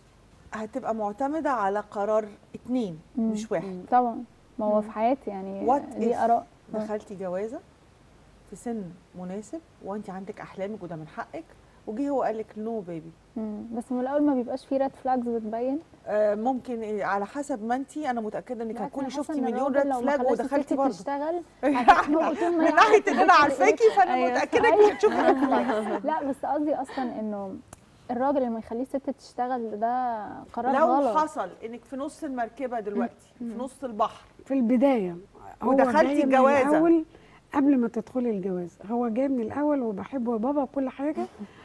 هتبقى معتمده على قرار اتنين مم. مش واحد طبعا ما هو مم. في حياتي يعني What دي if اراء دخلتي جوازه في سن مناسب وانت عندك احلامك وده من حقك وجه هو قال لك نو بيبي مم. بس من الاول ما بيبقاش في ريد فلاجز بتبين آه ممكن إيه، على حسب ما انت انا متاكده انك بالعكس هتكوني أنا حاسة شفتي إن مليون الراجل ريد لو ما فلاج خلاش ودخلتي الست برضه تشتغل من هتخنقوا طول ما هي ناحيه ان انا عارفة عارفاكي فانا أيوة، متاكده انك أيوة. هتشوفي ريد فلاج لا بس قصدي اصلا انه الراجل اللي ما يخليه الست تشتغل ده قرار لو غلط حصل انك في نص المركبه دلوقتي في نص البحر في البدايه هو ودخلتي جاي من الجوازة. الاول قبل ما تدخلي الجواز هو جاي من الاول وبحبه يا بابا وكل حاجه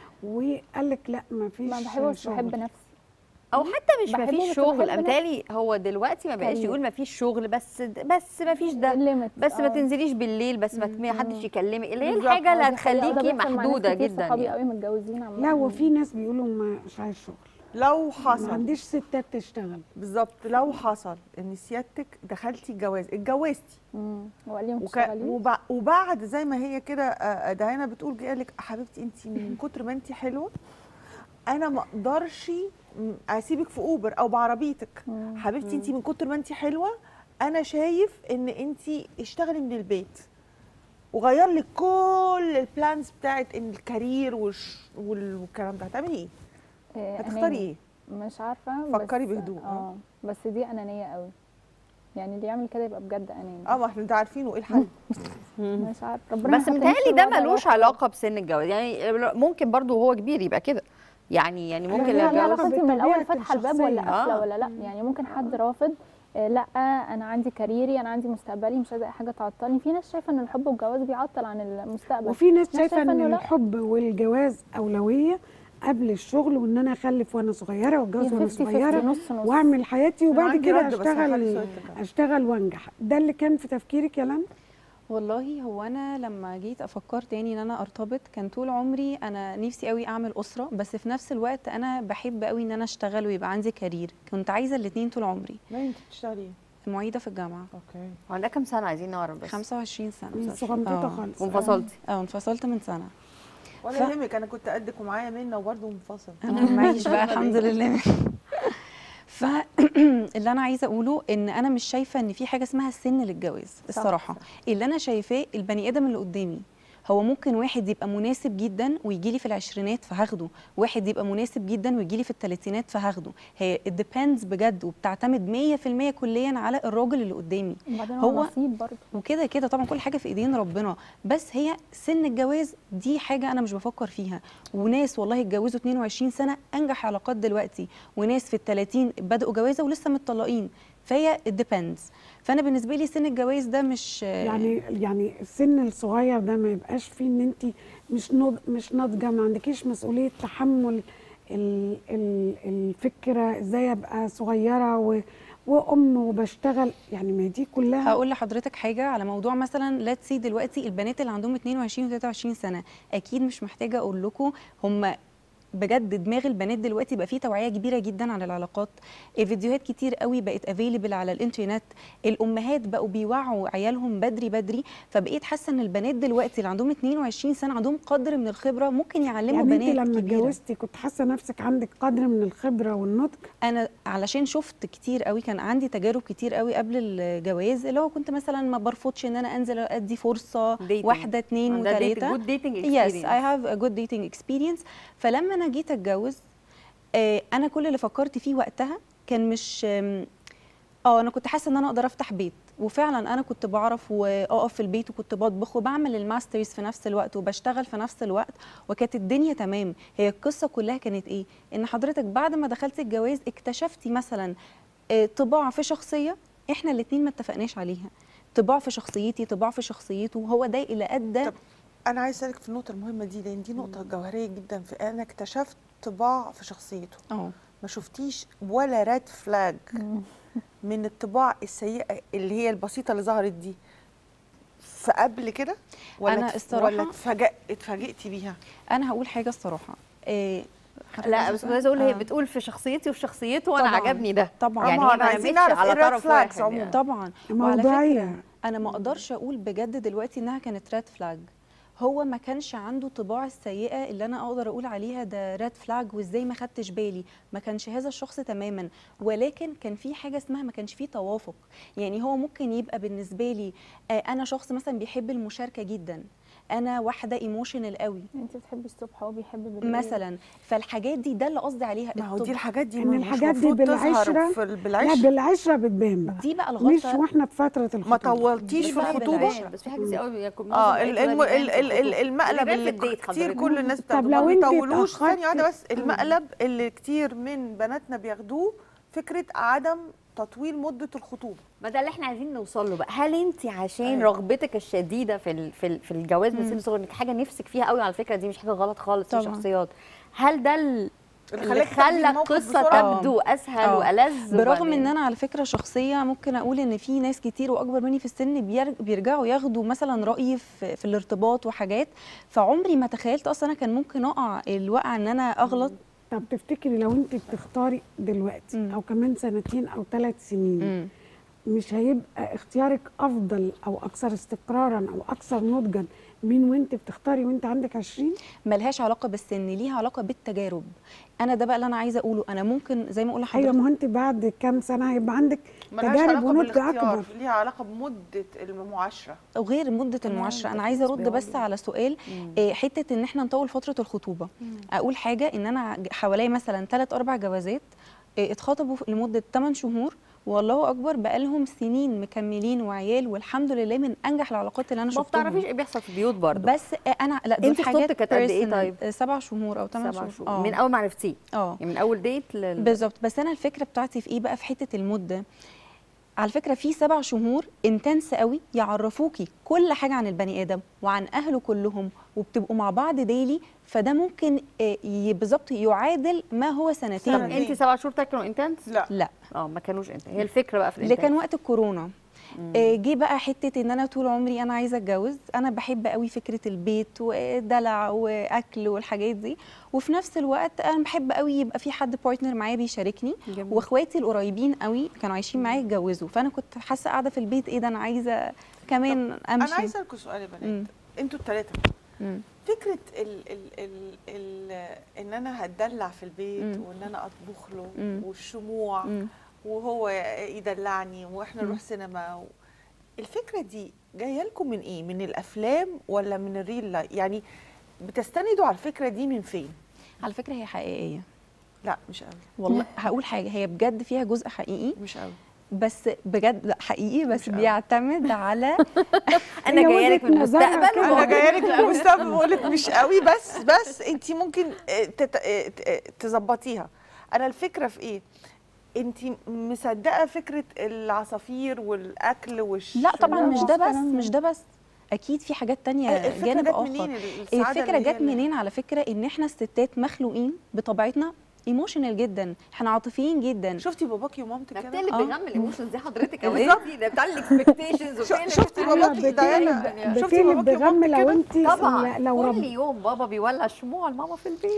وقال لك لا ما فيش ما بحبش شغل. بحب نفسي او حتى مش بحبه مفيش بس شغل بحب امثالي هو دلوقتي ما بقاش كارير. يقول مفيش شغل بس بس مفيش ده الليمت بس ما تنزليش بالليل بس ما ما حدش يكلمك اللي هي بالظبط. الحاجه اللي آه، دي حقيقة، وده هتخليكي بيحصل مع ناس محدوده كتير جدا صحابي يعني. قوي متجوزين عامة لا وفي ناس بيقولوا ما- مش عايز شغل لو ما حصل عنديش ستات تشتغل بالظبط لو حصل ان سيادتك دخلتي الجواز اتجوزتي مم. وقال لي ما وك... تشتغليش وبع... وبعد زي ما هي كده آه، دهانه بتقول جه قال لك حبيبتي انت من كتر ما انت حلوه انا ما اقدرش م- اسيبك في اوبر او بعربيتك مم. حبيبتي انت من كتر ما انت حلوه انا شايف ان انت اشتغلي من البيت وغير لك كل البلانز بتاعت ان الكارير والش... وال- والكلام ده هتعملي ايه آه، هتختاري أناني. ايه مش عارفه فكري بس- بهدوء، اه. اه بس دي انانيه قوي يعني اللي يعمل كده يبقى بجد اناني اه ما احنا ده عارفينه ايه الحل مش عارف ربنا بس ما يحطنيش متهيألي في ده الوضع ملوش ده. علاقه بسن الجواز يعني ممكن برضو وهو كبير يبقى كده يعني يعني ممكن ليها لو لا علاقة جوز علاقه انت من الاول بطبيعة فاتحه الباب ولا الشخصية. قافله آه. ولا لا يعني ممكن حد رافض آه، لا انا عندي كاريري انا عندي مستقبلي مش عايزه اي حاجه تعطلني في ناس شايفه ان الحب والجواز بيعطل عن المستقبل وفي ناس ناس شايفه شايفة ان إنه لا. الحب والجواز اولويه قبل الشغل وان انا اخلف وانا صغيره واتجوز في وانا 50 صغيره نص نص واعمل حياتي أنا وبعد عندي كده رد بس هخلي اشتغل سؤال تكمل. اشتغل وانجح ده اللي كان في تفكيرك يا لم والله هو انا لما جيت افكر تاني ان انا ارتبط كان طول عمري انا نفسي قوي اعمل اسره بس في نفس الوقت انا بحب قوي ان انا اشتغل ويبقى عندي كارير كنت عايزه الاثنين طول عمري ما انت بتشتغلي ايه معيده في الجامعه اوكي عندها كام سنه عايزين نعرف بس 25 سنه صغنطوطه آه. خالص وانفصلتي اه انفصلت من سنه ولا ف- يهمك انا كنت قدك ومعايا منه وبرضه منفصل انا معيش بقى الحمد لله فاللي انا عايزه اقوله ان انا مش شايفه ان في حاجه اسمها السن للجواز الصراحه اللي انا شايفاه البني ادم اللي قدامي هو ممكن واحد يبقى مناسب جدا ويجي لي في العشرينات فهاخده واحد يبقى مناسب جدا ويجي لي في الثلاثينات فهاخده هي الديبندز بجد وبتعتمد 100% كليا على الراجل اللي قدامي وبعدين هو هو- نصيب برضه وكده كده طبعا كل حاجه في ايدين ربنا بس هي سن الجواز دي حاجه انا مش بفكر فيها وناس والله اتجوزوا 22 سنه انجح علاقات دلوقتي وناس في ال 30 بداوا جوازه ولسه متطلقين فهي الديبندز فانا بالنسبه لي سن الجواز ده مش يعني يعني السن الصغير ده ما يبقاش فيه ان انت مش نض مش ناضجه ما عندكيش مسؤوليه تحمل ال ال الفكره ازاي ابقى صغيره و وام وبشتغل يعني ما دي كلها هقول لحضرتك حاجه على موضوع مثلا ليتس سي دلوقتي البنات اللي عندهم 22 و 23 سنه اكيد مش محتاجه اقول لكم هم بجد دماغ البنات دلوقتي بقى فيه توعيه كبيره جدا عن العلاقات فيديوهات كتير قوي بقت افيلبل على الانترنت الامهات بقوا بيوعوا عيالهم بدري بدري فبقيت حاسه ان البنات دلوقتي اللي عندهم 22 سنه عندهم قدر من الخبره ممكن يعلموا يعني انت بنات لما كبيره اتجوزتي كنت حاسه نفسك عندك قدر من الخبره والنضج انا علشان شفت كتير قوي كان عندي تجارب كتير قوي قبل الجواز اللي هو كنت مثلا ما برفضش ان انا انزل ادي فرصه Dating. واحده اتنين عندها dating- وثلاثه good dating yes experience. I have a good dating experience فلما انا جيت اتجوز آه انا كل اللي فكرت فيه وقتها كان مش آم، اه انا كنت حاسه ان انا اقدر افتح بيت وفعلا انا كنت بعرف واقف في البيت وكنت بطبخ وبعمل الماسترز في نفس الوقت وبشتغل في نفس الوقت وكانت الدنيا تمام هي القصه كلها كانت ايه ان حضرتك بعد ما دخلت الجواز اكتشفتي مثلا آه، طباع في شخصيه احنا الاتنين ما اتفقناش عليها طباع في شخصيتي طباع في شخصيته هو ده اللي ادى طب انا عايز اسالك في النقطه المهمه دي لان دي نقطه جوهريه جدا في انا اكتشفت طباع في شخصيته اه ما شفتيش ولا ريد فلاج من الطباع السيئه اللي هي البسيطه اللي ظهرت دي فقبل كده ولا أنا تف- الصراحة- ولا اتفاجأ اتفاجئتي بيها انا هقول حاجه الصراحه إيه لا بس كنت عايزه اقول هي آه. بتقول في شخصيتي وفي شخصيته وانا طبعاً. عجبني ده طبعا يعني ما هي احنا ما عايزين لمتش نعرف على ايه الريد طرف فلاجز واحد عموما يعني. طبعا وعلى موضوعية. فكره انا ما اقدرش اقول بجد دلوقتي انها كانت ريد فلاج هو ما كانش عنده طباع السيئه اللي انا اقدر اقول عليها ده ريد فلاج وازاي ما خدتش بالي ما كانش هذا الشخص تماما ولكن كان في حاجه اسمها ما كانش فيه توافق يعني هو ممكن يبقى بالنسبه لي آه، انا شخص مثلا بيحب المشاركه جدا انا واحده ايموشنال قوي انت بتحبي الصبح وهو بيحب بالليل مثلا فالحاجات دي ده اللي قصدي عليها ما هو الطب- دي الحاجات دي إن مش الحاجات دي مفروض تظهر بالعشرة في ال- لا بالعشره بالعشرة بتبان بقى دي بقى مش الغلطه واحنا في فترة ما الخطوبة طولتيش في بقى الخطوبه بالعشرة. بس في حاجه كتير قوي يكون معظم اه ال- العيلة الم- بيبان ال- في ال- ال- الخطوبة. المقلب بيبان اللي في الديت كتير حضرتك. كل الناس طب بتاخده لو ما انت بيطولوش ثانيه اتأخرتي- واحده بس المقلب اللي كتير من بناتنا بياخدوه فكره عدم تطويل مده الخطوبه ما ده اللي احنا عايزين نوصل له بقى هل انت عشان أيوة. رغبتك الشديده في ال- في ال- في الجواز من سن صغير انك حاجه نفسك فيها قوي على فكره دي مش حاجه غلط خالص في طبعاً. الشخصيات هل ده ال- اللي خلاك تاخدي خلى الموقف القصه بسرعة؟ تبدو اسهل آه. والذ برغم وبعدين- ان انا على فكره شخصيه ممكن اقول ان في ناس كتير واكبر مني في السن بير- بيرجعوا ياخدوا مثلا رايي في, في الارتباط وحاجات فعمري ما تخيلت اصلا انا كان ممكن اقع الوقع ان انا اغلط طب تفتكري لو انت بتختاري دلوقتي مم. او كمان سنتين او ثلاث سنين مم. مش هيبقى اختيارك افضل او اكثر استقرارا او اكثر نضجا من وانت بتختاري وانت عندك 20 ملهاش علاقه بالسن ليها علاقه بالتجارب انا ده بقى اللي انا عايزه اقوله انا ممكن زي ما اقول ايوه لحضرتك ما هو انت بعد كام سنه هيبقى عندك ملهاش تجارب علاقه ونضج بالاختيار اكبر ليها علاقه بمده المعاشره غير مده المعاشره انا عايزه ارد بس على سؤال آه، حته ان احنا نطول فتره الخطوبه اقول حاجه ان انا ج- حوالي مثلا 3 4 جوازات آه، اتخطبوا لمده 8 شهور والله اكبر بقالهم سنين مكملين وعيال والحمد لله من انجح العلاقات اللي انا ما شفتهم بتعرفيش ايه بيحصل في البيوت برضه بس آه، انا لا دول انت حاجات خطوبتك كانت قد ايه personal. طيب؟ آه، سبع شهور او ثمان سبع شهور شهور آه. من اول ما عرفتيه اه يعني من اول ديت لل... بالظبط بس انا الفكره بتاعتي في ايه بقى في حته المده على فكره في سبع شهور انتنس قوي يعرفوكي كل حاجه عن البني ادم وعن اهله كلهم وبتبقوا مع بعض ديلي فده ممكن آه، ي- بالظبط يعادل ما هو طب سنتين سنتين. انت سبع شهور تاكلوا انتنس لا لا اه ما كانوش انت هي الفكره بقى في اللي كان الانتنس وقت الكورونا آه، جه بقى حته ان انا طول عمري انا عايزه اتجوز انا بحب قوي فكره البيت ودلع واكل والحاجات دي وفي نفس الوقت انا بحب قوي يبقى في حد بارتنر معايا بيشاركني جميل. واخواتي القريبين قوي كانوا عايشين معايا اتجوزوا فانا كنت حاسه قاعده في البيت ايه ده انا عايزه كمان امشي انا عايزه اسالكم سؤال يا مم. بنات انتوا الثلاثه مم. فكره ال ال ال ال ان انا هتدلع في البيت مم. وان انا اطبخ له مم. والشموع مم. وهو يدلعني واحنا مم. نروح سينما و... الفكره دي جايه لكم من ايه من الافلام ولا من الريل لايف يعني بتستندوا على الفكره دي من فين على فكره هي حقيقيه لا مش قوي والله هقول حاجه هي بجد فيها جزء حقيقي مش قوي بس بجد لا حقيقي بس مش قوي. بيعتمد على انا هي جايه لك وجهة من نظرها المستقبل كده. انا وهو- جايه لك في المستقبل بقول لك مش قوي بس بس انت ممكن آه، تت- آه، ت- آه، تظبطيها انا الفكره في ايه انت مصدقه فكره العصافير والاكل والش لا طبعا لا، مش ده بس الكلام ده. مش ده بس اكيد في حاجات تانية الفكره جانب جت اخر منين السعاده الفكره اللي هي جت منين على فكره ان احنا الستات مخلوقين بطبيعتنا ايموشنال جدا احنا عاطفيين جدا شفتي باباكي ومامتك ده كده بتقلب آه. بيغم الايموشنز دي حضرتك او بالظبط. انت ده بتاع الاكسبكتيشنز شو- شفتي أيوة، باباكي ديانا بتقلب شفتي بتقلب باباكي بغم ومامتك لو كده انت طبعا لو كل رب يوم بابا بيولع شموع لماما في البيت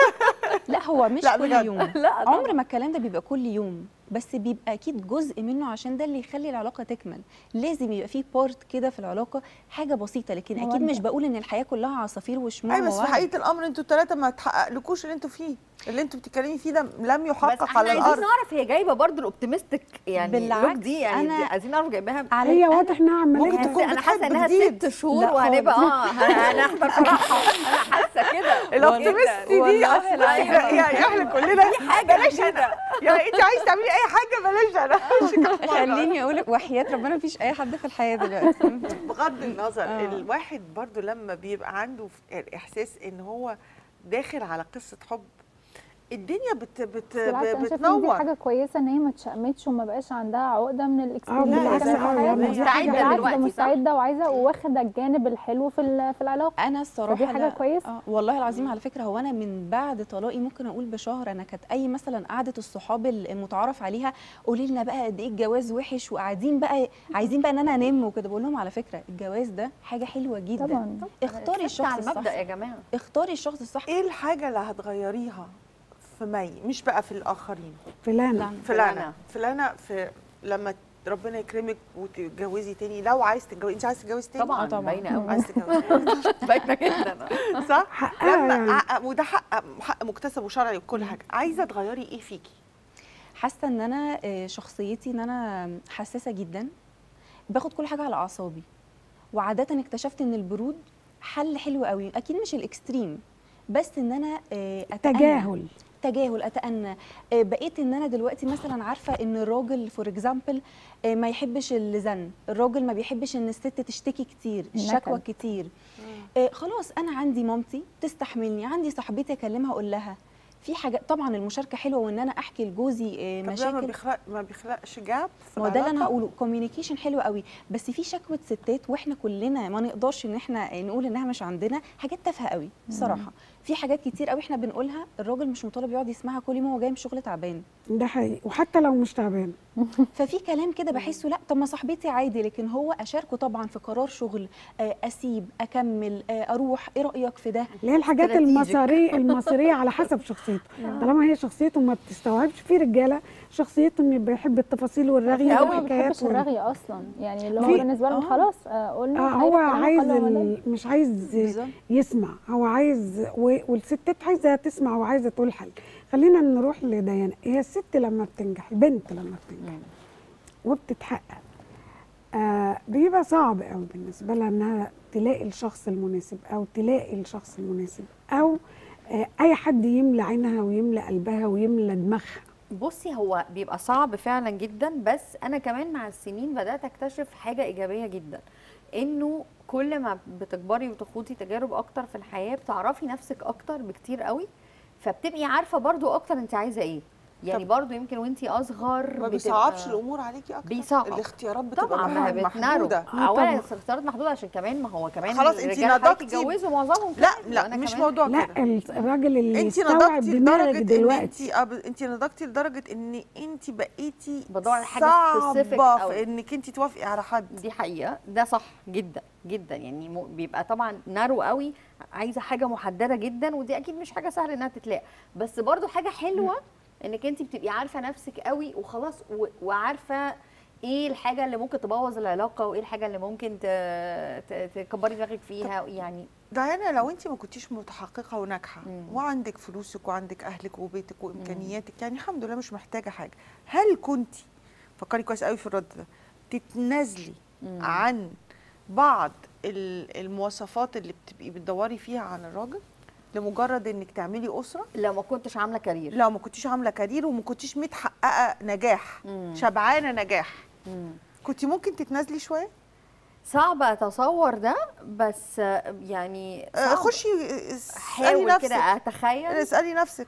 لا هو مش لا كل بجد. يوم لا عمر ما الكلام ده بيبقى كل يوم بس بيبقى اكيد جزء منه عشان ده اللي يخلي العلاقه تكمل لازم يبقى فيه بارت كده في العلاقه حاجه بسيطه لكن اكيد مودة. مش بقول ان الحياه كلها عصافير وشموع ايوه بس في ووهم. حقيقه الامر انتوا الثلاثه ما تحققلكوش اللي انتوا فيه اللي انتوا بتتكلمي فيه ده لم بس يحقق احنا على عايزين الارض نعرف هي جايبه برضو الاوبتيمستيك يعني بالعكس، اللوك دي يعني أنا- دي عايزين نعرف جايباها على هي الأقل- واضح انها ممكن عمليه تكون انا حاسه بتحب انها جديد. ست شهور لا وهنبقى خالص. اه هنحضر فرحها انا حاسه كده الاوبتيمست دي والله اصلا لا، يعني احنا كلنا حاجه بلاش انا يعني انت عايز تعملي اي حاجه بلاش انا همشي خليني اقول لك وحياه ربنا مفيش اي حد في الحياه دلوقتي بغض النظر آه. الواحد برضو لما بيبقى عنده ف- احساس ان هو داخل على قصه حب الدنيا بت بت بالعكس انا شايفه ان دي بتنور حاجه كويسه ان هي ما اتشقمتش وما بقاش عندها عقده من الاكسبيرينس بالعكس، اللي كانت آه، في يعني حياتها. دي حاجة- مستعدة بالعكس، دلوقتي، صح؟ مستعده وعايزه واخده الجانب الحلو في ال- في العلاقه انا الصراحه فدي حاجه لا- كويسه آه والله العظيم على فكره هو انا من بعد طلاقي ممكن اقول بشهر انا كانت اي مثلا قعده الصحاب المتعارف عليها قولي لنا بقى قد ايه الجواز وحش وقاعدين بقى عايزين بقى ان انا انام وكده بقول لهم على فكره الجواز ده حاجه حلوه جدا طبعا اختاري ثابتة الشخص على الصح المبدا يا جماعه اختاري الشخص الصح ايه الحاجه اللي هتغيريها في مي مش بقى في الاخرين فلانة فلانة فلانة. فلانة في لما ربنا يكرمك وتتجوزي تاني لو عايز تتجوزي انت عايز تتجوزي تاني طبعا طبعاً. باينه قوي عايز تتجوزي باينه جدا صح حقها لما يعني حق وده حق حق مكتسب وشرعي وكل حاجه عايزه تغيري ايه فيكي حاسه ان انا آه، شخصيتي ان انا حساسه جدا باخد كل حاجه على اعصابي وعاده اكتشفت ان البرود حل حلو قوي اكيد مش الاكستريم بس ان انا آه، أتأنى. تجاهل تجاهل اتأنى آه، بقيت ان انا دلوقتي مثلا عارفه ان الراجل فور اكزامبل ما يحبش اللزن الراجل ما بيحبش ان الست تشتكي كتير الشكوى النكد. كتير آه، خلاص انا عندي مامتي تستحملني عندي صاحبتي اكلمها اقول لها في حاجه طبعا المشاركه حلوه وان انا احكي لجوزي آه، طب ده ما مشاكل بيخلق ما بيخلقش جاب في ما هو ده اللي انا العلاقة؟ هقوله كوميونيكيشن حلو قوي بس في شكوى ستات واحنا كلنا ما نقدرش ان احنا نقول انها مش عندنا حاجات تافهه قوي الصراحه في حاجات كتير قوي احنا بنقولها الراجل مش مطالب يقعد يسمعها كل يوم وهو جاي من شغل تعبان ده حقيقي وحتى لو مش تعبان ففي كلام كده بحسه لا طب ما صاحبتي عادي لكن هو اشاركه طبعا في قرار شغل آه، اسيب اكمل آه، اروح ايه رايك في ده اللي هي الحاجات استراتيجيك. المصيريه المصيريه على حسب شخصيته طالما هي شخصيته ما بتستوعبش في رجاله شخصيتهم يبقى يحب التفاصيل والرغي هو ما والحكايات بيحبش وال- الرغي اصلا يعني اللي هو في- بالنسبه له آه. خلاص آه، قلنا آه أي هو كلام عايز قاله ولا ال... مش عايز بالظبط. يسمع هو عايز و... والستات عايزه تسمع وعايزه تقول حل خلينا نروح لديانا هي الست لما بتنجح البنت لما بتنجح وبتتحقق آه بيبقى صعب قوي بالنسبه لها انها تلاقي الشخص المناسب او تلاقي الشخص المناسب او آه اي حد يملى عينها ويملى قلبها ويملى دماغها بصي هو بيبقى صعب فعلا جدا بس انا كمان مع السنين بدات اكتشف حاجه ايجابيه جدا انه كل ما بتكبري وتخوضي تجارب اكتر في الحياه بتعرفي نفسك اكتر بكتير قوي فبتبقي عارفه برضو اكتر انت عايزه ايه يعني طب- برضو يمكن وانتي اصغر ما بتبقى- بيصعبش الامور عليكي اكتر بيصعب. الاختيارات بتبقى طبعا ما هي بتنارو محدوده آه، اولا طبعا. الاختيارات محدوده عشان كمان ما هو كمان خلاص انتي الرجالة نضجتي. هيتجوزوا معظمهم لا كده، لا وأنا مش كمان. موضوع لا كده الراجل اللي انت يستوعب نضجتي دماغك لدرجه ان دلوقتي انت انت نضجتي لدرجه ان انت بقيتي بدور على حاجة specific صعبه أوي. في انك انت توافقي على حد دي حقيقه ده صح جدا جدا يعني مو- بيبقى طبعا نارو قوي عايزه حاجه محدده جدا ودي اكيد مش حاجه سهله انها تتلاقى بس برضو حاجه حلوه انك انت بتبقي عارفه نفسك قوي وخلاص و- وعارفه ايه الحاجه اللي ممكن تبوظ العلاقه وايه الحاجه اللي ممكن ت- ت- تكبري دماغك فيها يعني ديانا لو انت ما كنتيش متحققه وناجحه مم. وعندك فلوسك وعندك اهلك وبيتك وامكانياتك يعني الحمد لله مش محتاجه حاجه هل كنت فكري كويس قوي في الرد ده تتنازلي عن بعض ال- المواصفات اللي بتبقي بتدوري فيها عن الراجل لمجرد انك تعملي اسره لو ما كنتش عامله كارير لو ما كنتيش عامله كارير وما كنتيش متحققه نجاح مم. شبعانه نجاح مم. كنت ممكن تتنازلي شويه صعب اتصور ده بس آه، يعني آه، صعب. خشي آه، اسالي حاول نفسك كده اتخيل اسالي نفسك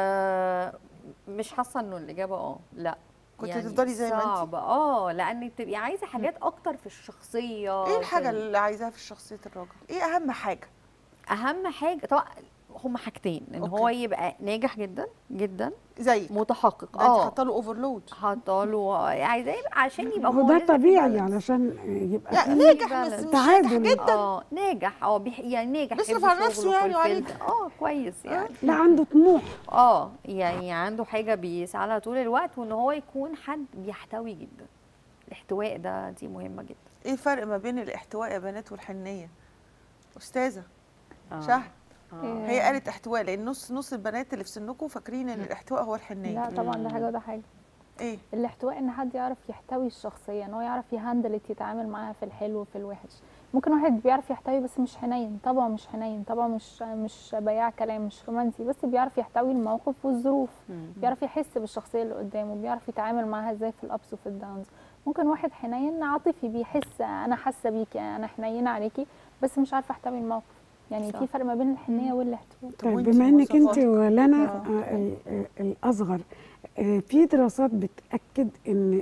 آه مش حاسه انه الاجابه اه لا كنت هتفضلي زي ما انتي؟ صعب اه لان بتبقي عايزه حاجات اكتر في الشخصيه ايه الحاجه في ال- اللي عايزاها في شخصيه الراجل ايه اهم حاجه اهم حاجه طبعا هما حاجتين ان هو أوكي. يبقى ناجح جدا جدا زيك متحقق ده انت اه حاطه له اوفرلود حاطه له عايزاه يبقى عشان يبقى هو هو ده لازم في طبيعي balance. علشان يبقى لا في ناجح balance. بس مش تعادل. ناجح جدا اه ناجح اه بيح- يعني ناجح بيصرف يحب على نفسه شغله يعني وعليك. fulfilled. اه كويس يعني لا عنده طموح اه يعني عنده حاجه بيسعى لها طول الوقت وان هو يكون حد بيحتوي جدا الاحتواء ده دي مهمه جدا ايه الفرق ما بين الاحتواء يا بنات والحنيه استاذه شهد إيه. هي قالت احتواء لان نص نص البنات اللي في سنكم فاكرين ان الاحتواء هو الحنيه لا طبعا ده حاجه وده حاجه ايه الاحتواء ان حد يعرف يحتوي الشخصيه ان هو يعرف يهندلت يتعامل معاها في الحلو وفي الوحش ممكن واحد بيعرف يحتوي بس مش حنين طبعا مش حنين طبعا مش مش بياع كلام مش رومانسي بس بيعرف يحتوي الموقف والظروف بيعرف يحس بالشخصيه اللي قدامه بيعرف يتعامل معاها ازاي في الابس وفي الداونز ممكن واحد حنين عاطفي بيحس انا حاسه بيكي انا حنينه عليكي بس مش عارفه احتوي الموقف يعني صح. في فرق ما بين الحنيه والاحتواء طيب وانتي بما انك انت مواصفاتك؟ ولنا آه. آه، ال- آه، الاصغر آه، في دراسات بتاكد ان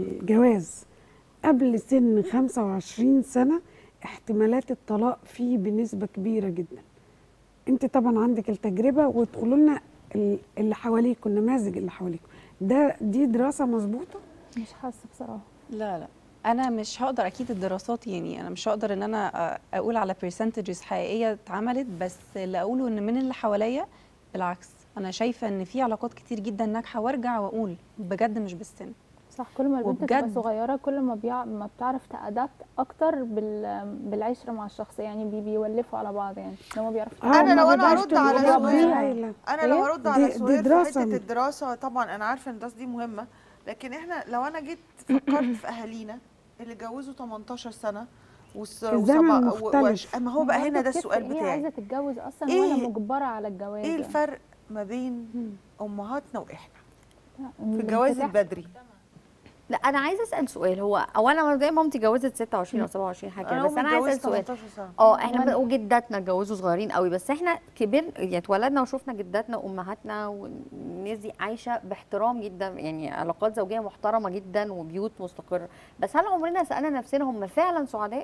الجواز قبل سن 25 سنه احتمالات الطلاق فيه بنسبه كبيره جدا انت طبعا عندك التجربه وتقولوا لنا ال- اللي حواليكم النماذج اللي حواليكم ده دي دراسه مظبوطه مش حاسه بصراحه لا لا انا مش هقدر اكيد الدراسات يعني انا مش هقدر ان انا أ- اقول على برسنتجز حقيقيه اتعملت بس اللي اقوله ان من اللي حواليا بالعكس انا شايفه ان في علاقات كتير جدا ناجحه وارجع واقول بجد مش بالسن صح كل ما البنت تبقى وبجد- صغيره كل ما بيع... ما بتعرف تأدبت اكتر بال... بالعشره مع الشخص يعني بي... بيولفوا على بعض يعني لو ما بيعرفوا آه، أنا ما لو أنا بيبقاش هرد على تجربة سؤال- هايلة. انا لو إيه؟ هرد دي- على دي سؤال في دراسة. حته الدراسه طبعا انا عارفه ان الدراسه دي مهمه لكن احنا لو انا جيت فكرت في اهالينا اللي اتجوزوا 18 سنه وس... الزمن وسبع- مختلف. وش- اما هو بقى برضه هنا ده بتفرق السؤال هي بتاعي عايزه تتجوز اصلا إيه- ولا مجبره على الجواز ايه الفرق ما بين امهاتنا واحنا في في الجواز البدري لا انا عايزه اسال سؤال هو اولا زي مامتي جوزت 26 او 27 حاجه كده بس انا عايزه اسال سؤال 18 سنه اه احنا بقى- وجداتنا اتجوزوا صغيرين قوي بس احنا كبر يعني اتولدنا وشفنا جداتنا وامهاتنا والناس دي عايشه باحترام جدا يعني علاقات زوجيه محترمه جدا وبيوت مستقره بس هل عمرنا سالنا نفسنا هم فعلا سعداء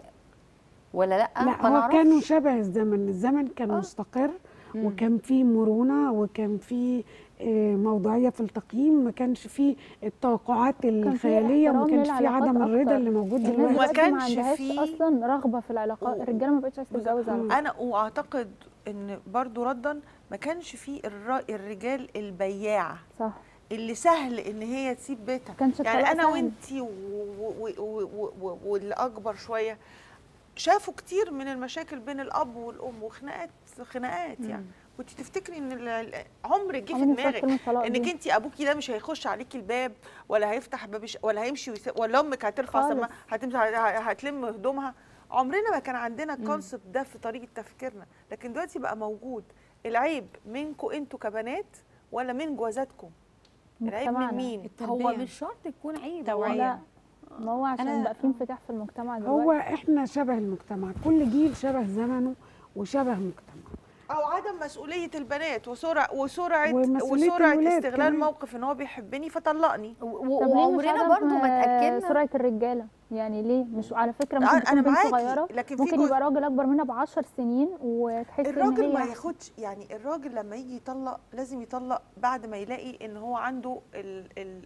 ولا لا لا ما هو نعرفش. كانوا شبه الزمن الزمن كان آه. مستقر مم. وكان فيه مرونة وكان فيه آه، موضوعية في التقييم ما كانش فيه التوقعات الخيالية وما احترام كانش فيه للعلاقات عدم الرضا أكتر. اللي موجود الناس دلوقتي وما دلوقتي ما كانش عندهاش فيه- اصلا رغبه في العلاقات و- الرجاله ما بقتش عايزه تتجوز على طول. انا واعتقد ان برضو ردا ما كانش في الر- الرجال البياعه صح اللي سهل ان هي تسيب بيتها كانش يعني الطلاق انا سهل. وانتي و- و- و- و- و- واللي اكبر شويه شافوا كتير من المشاكل بين الاب والام وخناقات خناقات يعني كنت تفتكري ان ال- ال- عمرك جه في عمري ما سمعت دماغك كلمة طلاق انك دي. انت ابوكي ده مش هيخش عليكي الباب ولا هيفتح باب الش- ولا هيمشي ويس... ولا امك هترفع خالص. سما هتمشي ه- هتلم هدومها عمرنا ما كان عندنا الكونسبت ده في طريقه تفكيرنا لكن دلوقتي بقى موجود العيب منكم انتوا كبنات ولا من جوازاتكم العيب من مجتمعنا. مين هو التربية. مش شرط يكون عيب توعية. هو لا ما هو عشان أنا- بقى في انفتاح في المجتمع دلوقتي هو احنا شبه المجتمع كل جيل شبه زمنه وشبه مجتمعه او عدم مسؤوليه البنات وسرعه وسرعه ومسؤولية وسرعه الولاد استغلال كمان. موقف ان هو بيحبني فطلقني و- طب و- ليه مش وعمرنا عدم، برضو ما آه، اتاكدنا سرعه الرجاله يعني ليه مش على فكره أنا- ممكن تكون أنا بنت معاكي، صغيره لكن في ممكن جزء- يبقى راجل اكبر منها ب 10 سنين وتحس ان الراجل هي ما ياخدش يعني الراجل لما يجي يطلق لازم يطلق بعد ما يلاقي ان هو عنده ال ال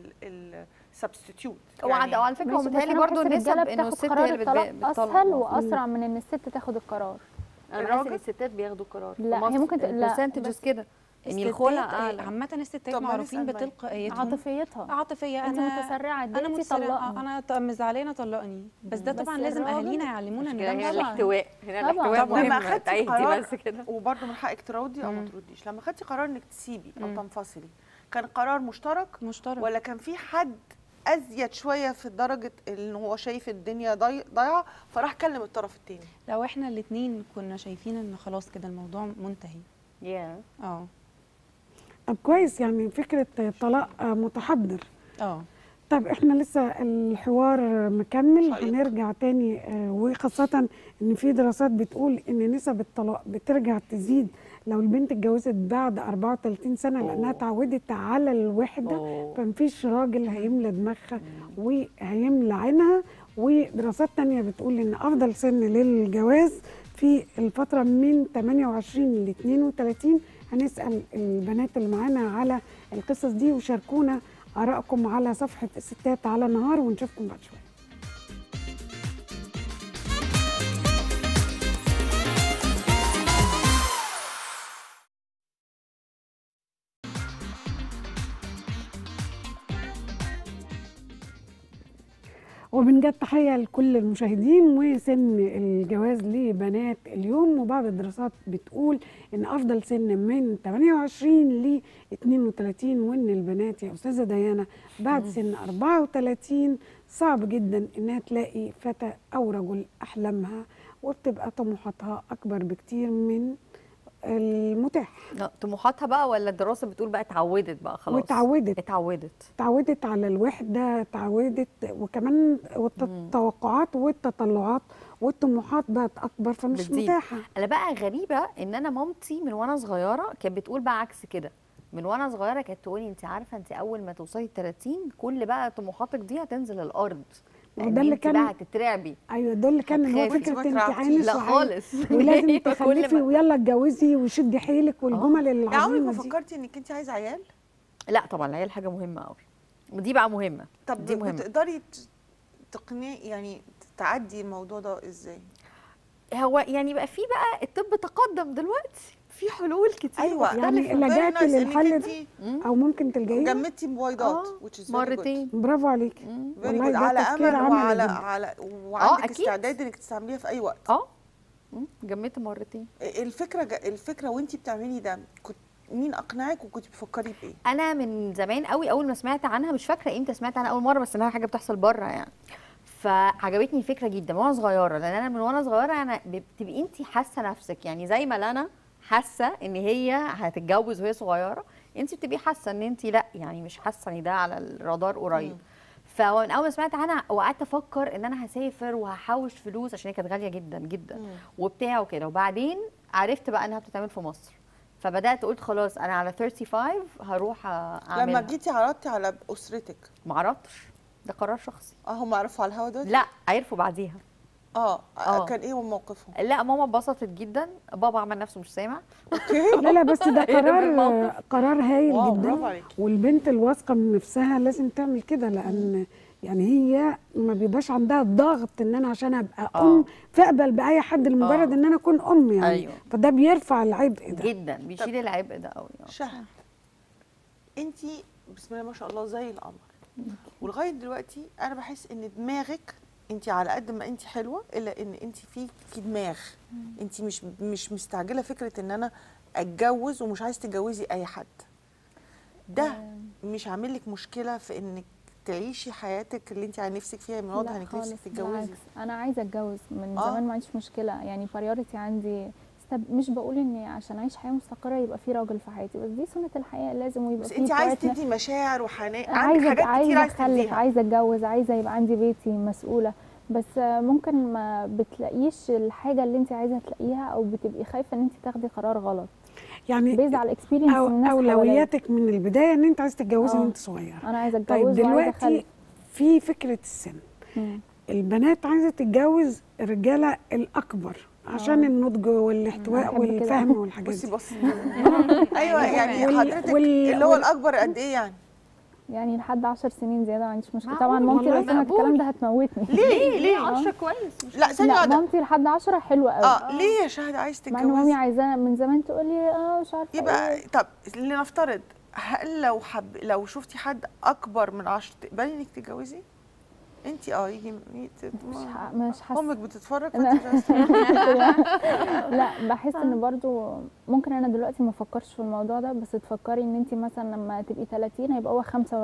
ال السبستيتيوت وعلى وعلى فكره هو ماشي، بس متهيألي أنا برضو بحس النسب الرجالة انه بتاخد الست قرار هي اللي الطلاق بت- بتطلق اسهل واسرع من ان الست تاخد القرار انا بحس ان الراجل؟ الستات بياخدوا قرار لا، هي ممكن ت- لا، البرسنتجز بس كده يعني الستات، الخلع آه، اعلى عامة الستات طب ما معروفين نسأل مي. بتلقائيتهم عاطفيتها عاطفية انت أنا متسرعه أنا اديتي متسرعة طلقني أنا ط- زعلانة طلقني بس ده بس طبعا لازم الراجل- أهالينا يعلمونا إن مش ده كده، مش هنا طبعاً. الاحتواء هنا طبعاً. الاحتواء طبعاً. مهم لما اخدتي تهدي قرار بس كده وبرضه من حقك تراودي او ما مم. ترديش لما خدتي قرار انك تسيبي او مم. تنفصلي كان قرار مشترك مشترك ولا كان في حد ازيد شويه في درجه ان هو شايف الدنيا ضاي- ضايعه فراح كلم الطرف الثاني لو احنا الاتنين كنا شايفين ان خلاص كده الموضوع منتهي يا اه طب كويس يعني فكرة طلاق آه، متحضر اه طب احنا لسه الحوار مكمل شيق. هنرجع تاني آه، وخاصة ان في دراسات بتقول ان نسب الطلاق بترجع تزيد لو البنت اتجوزت بعد 34 سنة لانها اتعودت على الوحدة فمفيش راجل هيملى دماغها وهيملى عينها ودراسات تانية بتقول ان افضل سن للجواز في الفترة من 28 ل 32 هنسأل البنات اللي معانا على القصص دي وشاركونا آرائكم على صفحة الستات على نهار ونشوفكم بعد شوية وبنجد تحية لكل المشاهدين وسن الجواز لبنات اليوم وبعض الدراسات بتقول ان افضل سن من 28 ل 32 وان البنات يا استاذة ديانا بعد سن 34 صعب جدا انها تلاقي فتى او رجل احلامها وبتبقى طموحاتها اكبر بكتير من المتاح لا، طموحاتها بقى ولا الدراسه بتقول بقى اتعودت بقى خلاص واتعودت اتعودت اتعودت على الوحده اتعودت وكمان والت- التوقعات والتطلعات والطموحات بقت اكبر فمش بتزيد. متاحه انا بقى غريبه ان انا مامتي من وانا صغيره كانت بتقول بقى عكس كده من وانا صغيره كانت تقولي انت عارفه انت اول ما توصلي ال 30 كل بقى طموحاتك دي هتنزل الارض وده لأن اللي انت كان- بقى هتترعبي ايوه ده اللي كان اللي هو هتخافي. فكره ما انت ترعبتيش. عانس لا وعانس خالص ولازم كل تخلفي ما- ويلا اتجوزي وشدي حيلك والجمل يا عمرك العظيمه ما دي فكرتي انك انت عايزه عيال لا طبعا العيال حاجه مهمه قوي ودي بقى مهمه طب دي مهمه بتقدري ت- تقنعي يعني تعدي الموضوع ده ازاي هو يعني بقى في بقى الطب تقدم دلوقتي في حلول كتير أيوة. مختلفة. يعني Very لجأتي nice إنك للحل ده انتي او ممكن تلجئي له؟ جمدتي بويضات آه، which is very good. مرتين برافو عليكي Very والله good. ده على تفكير امل عملي وعلى جدا. على وعندك أكيد. استعداد انك تستعمليها في اي وقت اه مم، جميت مرتين الفكره جا- الفكره وانت بتعملي ده كنت مين اقنعك وكنت بتفكري بايه انا من زمان قوي اول ما سمعت عنها مش فاكره امتى سمعت عنها اول مره بس انها حاجه بتحصل بره يعني فعجبتني الفكره جدا وانا صغيره لان انا من وانا صغيره انا بتبقي انت حاسه نفسك يعني زي ما لنا حاسه ان هي هتتجوز وهي صغيره انت بتبقي حاسه ان انت لا يعني مش حاسه ان ده على الرادار قريب فمن اول ما سمعت عنها وقعدت افكر ان انا هسافر وهحوش فلوس عشان هي كانت غاليه جدا جدا وبتاع وكده وبعدين عرفت بقى انها بتتعمل في مصر فبدات قلت خلاص انا على 35 هروح اعملها لما جيتي عرضتي على اسرتك ما عرفتش ده قرار شخصي اه هم عرفوا على الهوا دلوقتي لا عرفوا بعديها اه آه. كان ايه موقفهم لا ماما اتبسطت جدا بابا عمل نفسه مش سامع لا لا بس ده هي قرار بالموقف. قرار هايل واو، جدا برافو عليكي. والبنت الواثقه من نفسها لازم تعمل كده لان يعني هي ما بيبقاش عندها الضغط ان انا عشان ابقى آه. ام فاقبل باي حد لمجرد آه. ان انا اكون ام يعني أيوه. فده بيرفع العبء ده جدا بيشيل العبء ده قوي شهد انت بسم الله ما شاء الله زي القمر ولغايه دلوقتي انا بحس ان دماغك انت على قد ما انت حلوه الا ان انت في في دماغ انت مش مش مستعجله فكره ان انا اتجوز ومش عايز تتجوزي اي حد ده مش عامل لك مشكله في انك تعيشي حياتك اللي انت على نفسك فيها من واضح لا انك خالص نفسك تتجوزي بالعكس انا عايزه اتجوز من آه. زمان ما عنديش مشكله يعني بريورتي عندي استب... مش بقول اني عشان اعيش حياه مستقره يبقى في راجل في حياتي بس دي سنه الحياه لازم ويبقى بس في انت عايز partner. تدي مشاعر وحنان عندك عايزه حاجات كتير عايزه عايز اخلف تديها عايزه اتجوز عايزه يبقى عندي بيتي مسؤوله بس آه، ممكن ما بتلاقيش الحاجه اللي انت عايزه تلاقيها او بتبقي خايفه ان انت تاخدي قرار غلط يعني بيز على الاكسبيرينس أو من الناس حواليا. اولوياتك من البدايه ان انت عايز تتجوزي آه. وانت صغيره انا عايزه اتجوز طيب وعايزه دلوقتي اخلف في فكره السن مم. البنات عايزه تتجوز الرجاله الاكبر عشان آه. النضج أنا والاحتواء بحب كده. والفهم والحاجات بصي دي بصي ايوه يعني وال- حضرتك وال- اللي هو وال- الاكبر قد ايه يعني يعني لحد 10 سنين زياده ما عنديش مشكله معقول طبعا مامتي والله لو سمعت مقبول. الكلام ده هتموتني ليه ليه 10 كويس لا ثانيه لا واحده مامتي لحد 10 حلوه قوي اه ليه يا شهد عايز مع ان مامي تتجوزي عايزاه من زمان تقول لي اه مش عارفه يبقى إيه. طب لنفترض هل لو حب لو شفتي حد اكبر من 10 تقبلي انك تتجوزي انت اه يجي ي- ت- مش ما- ح- مش حاسه امك بتتفرج لا. فانت مش عايزة تتجوزي. لا بحس ان برضو ممكن انا دلوقتي ما افكرش في الموضوع ده بس تفكري ان انت مثلا لما تبقي 30 هيبقى هو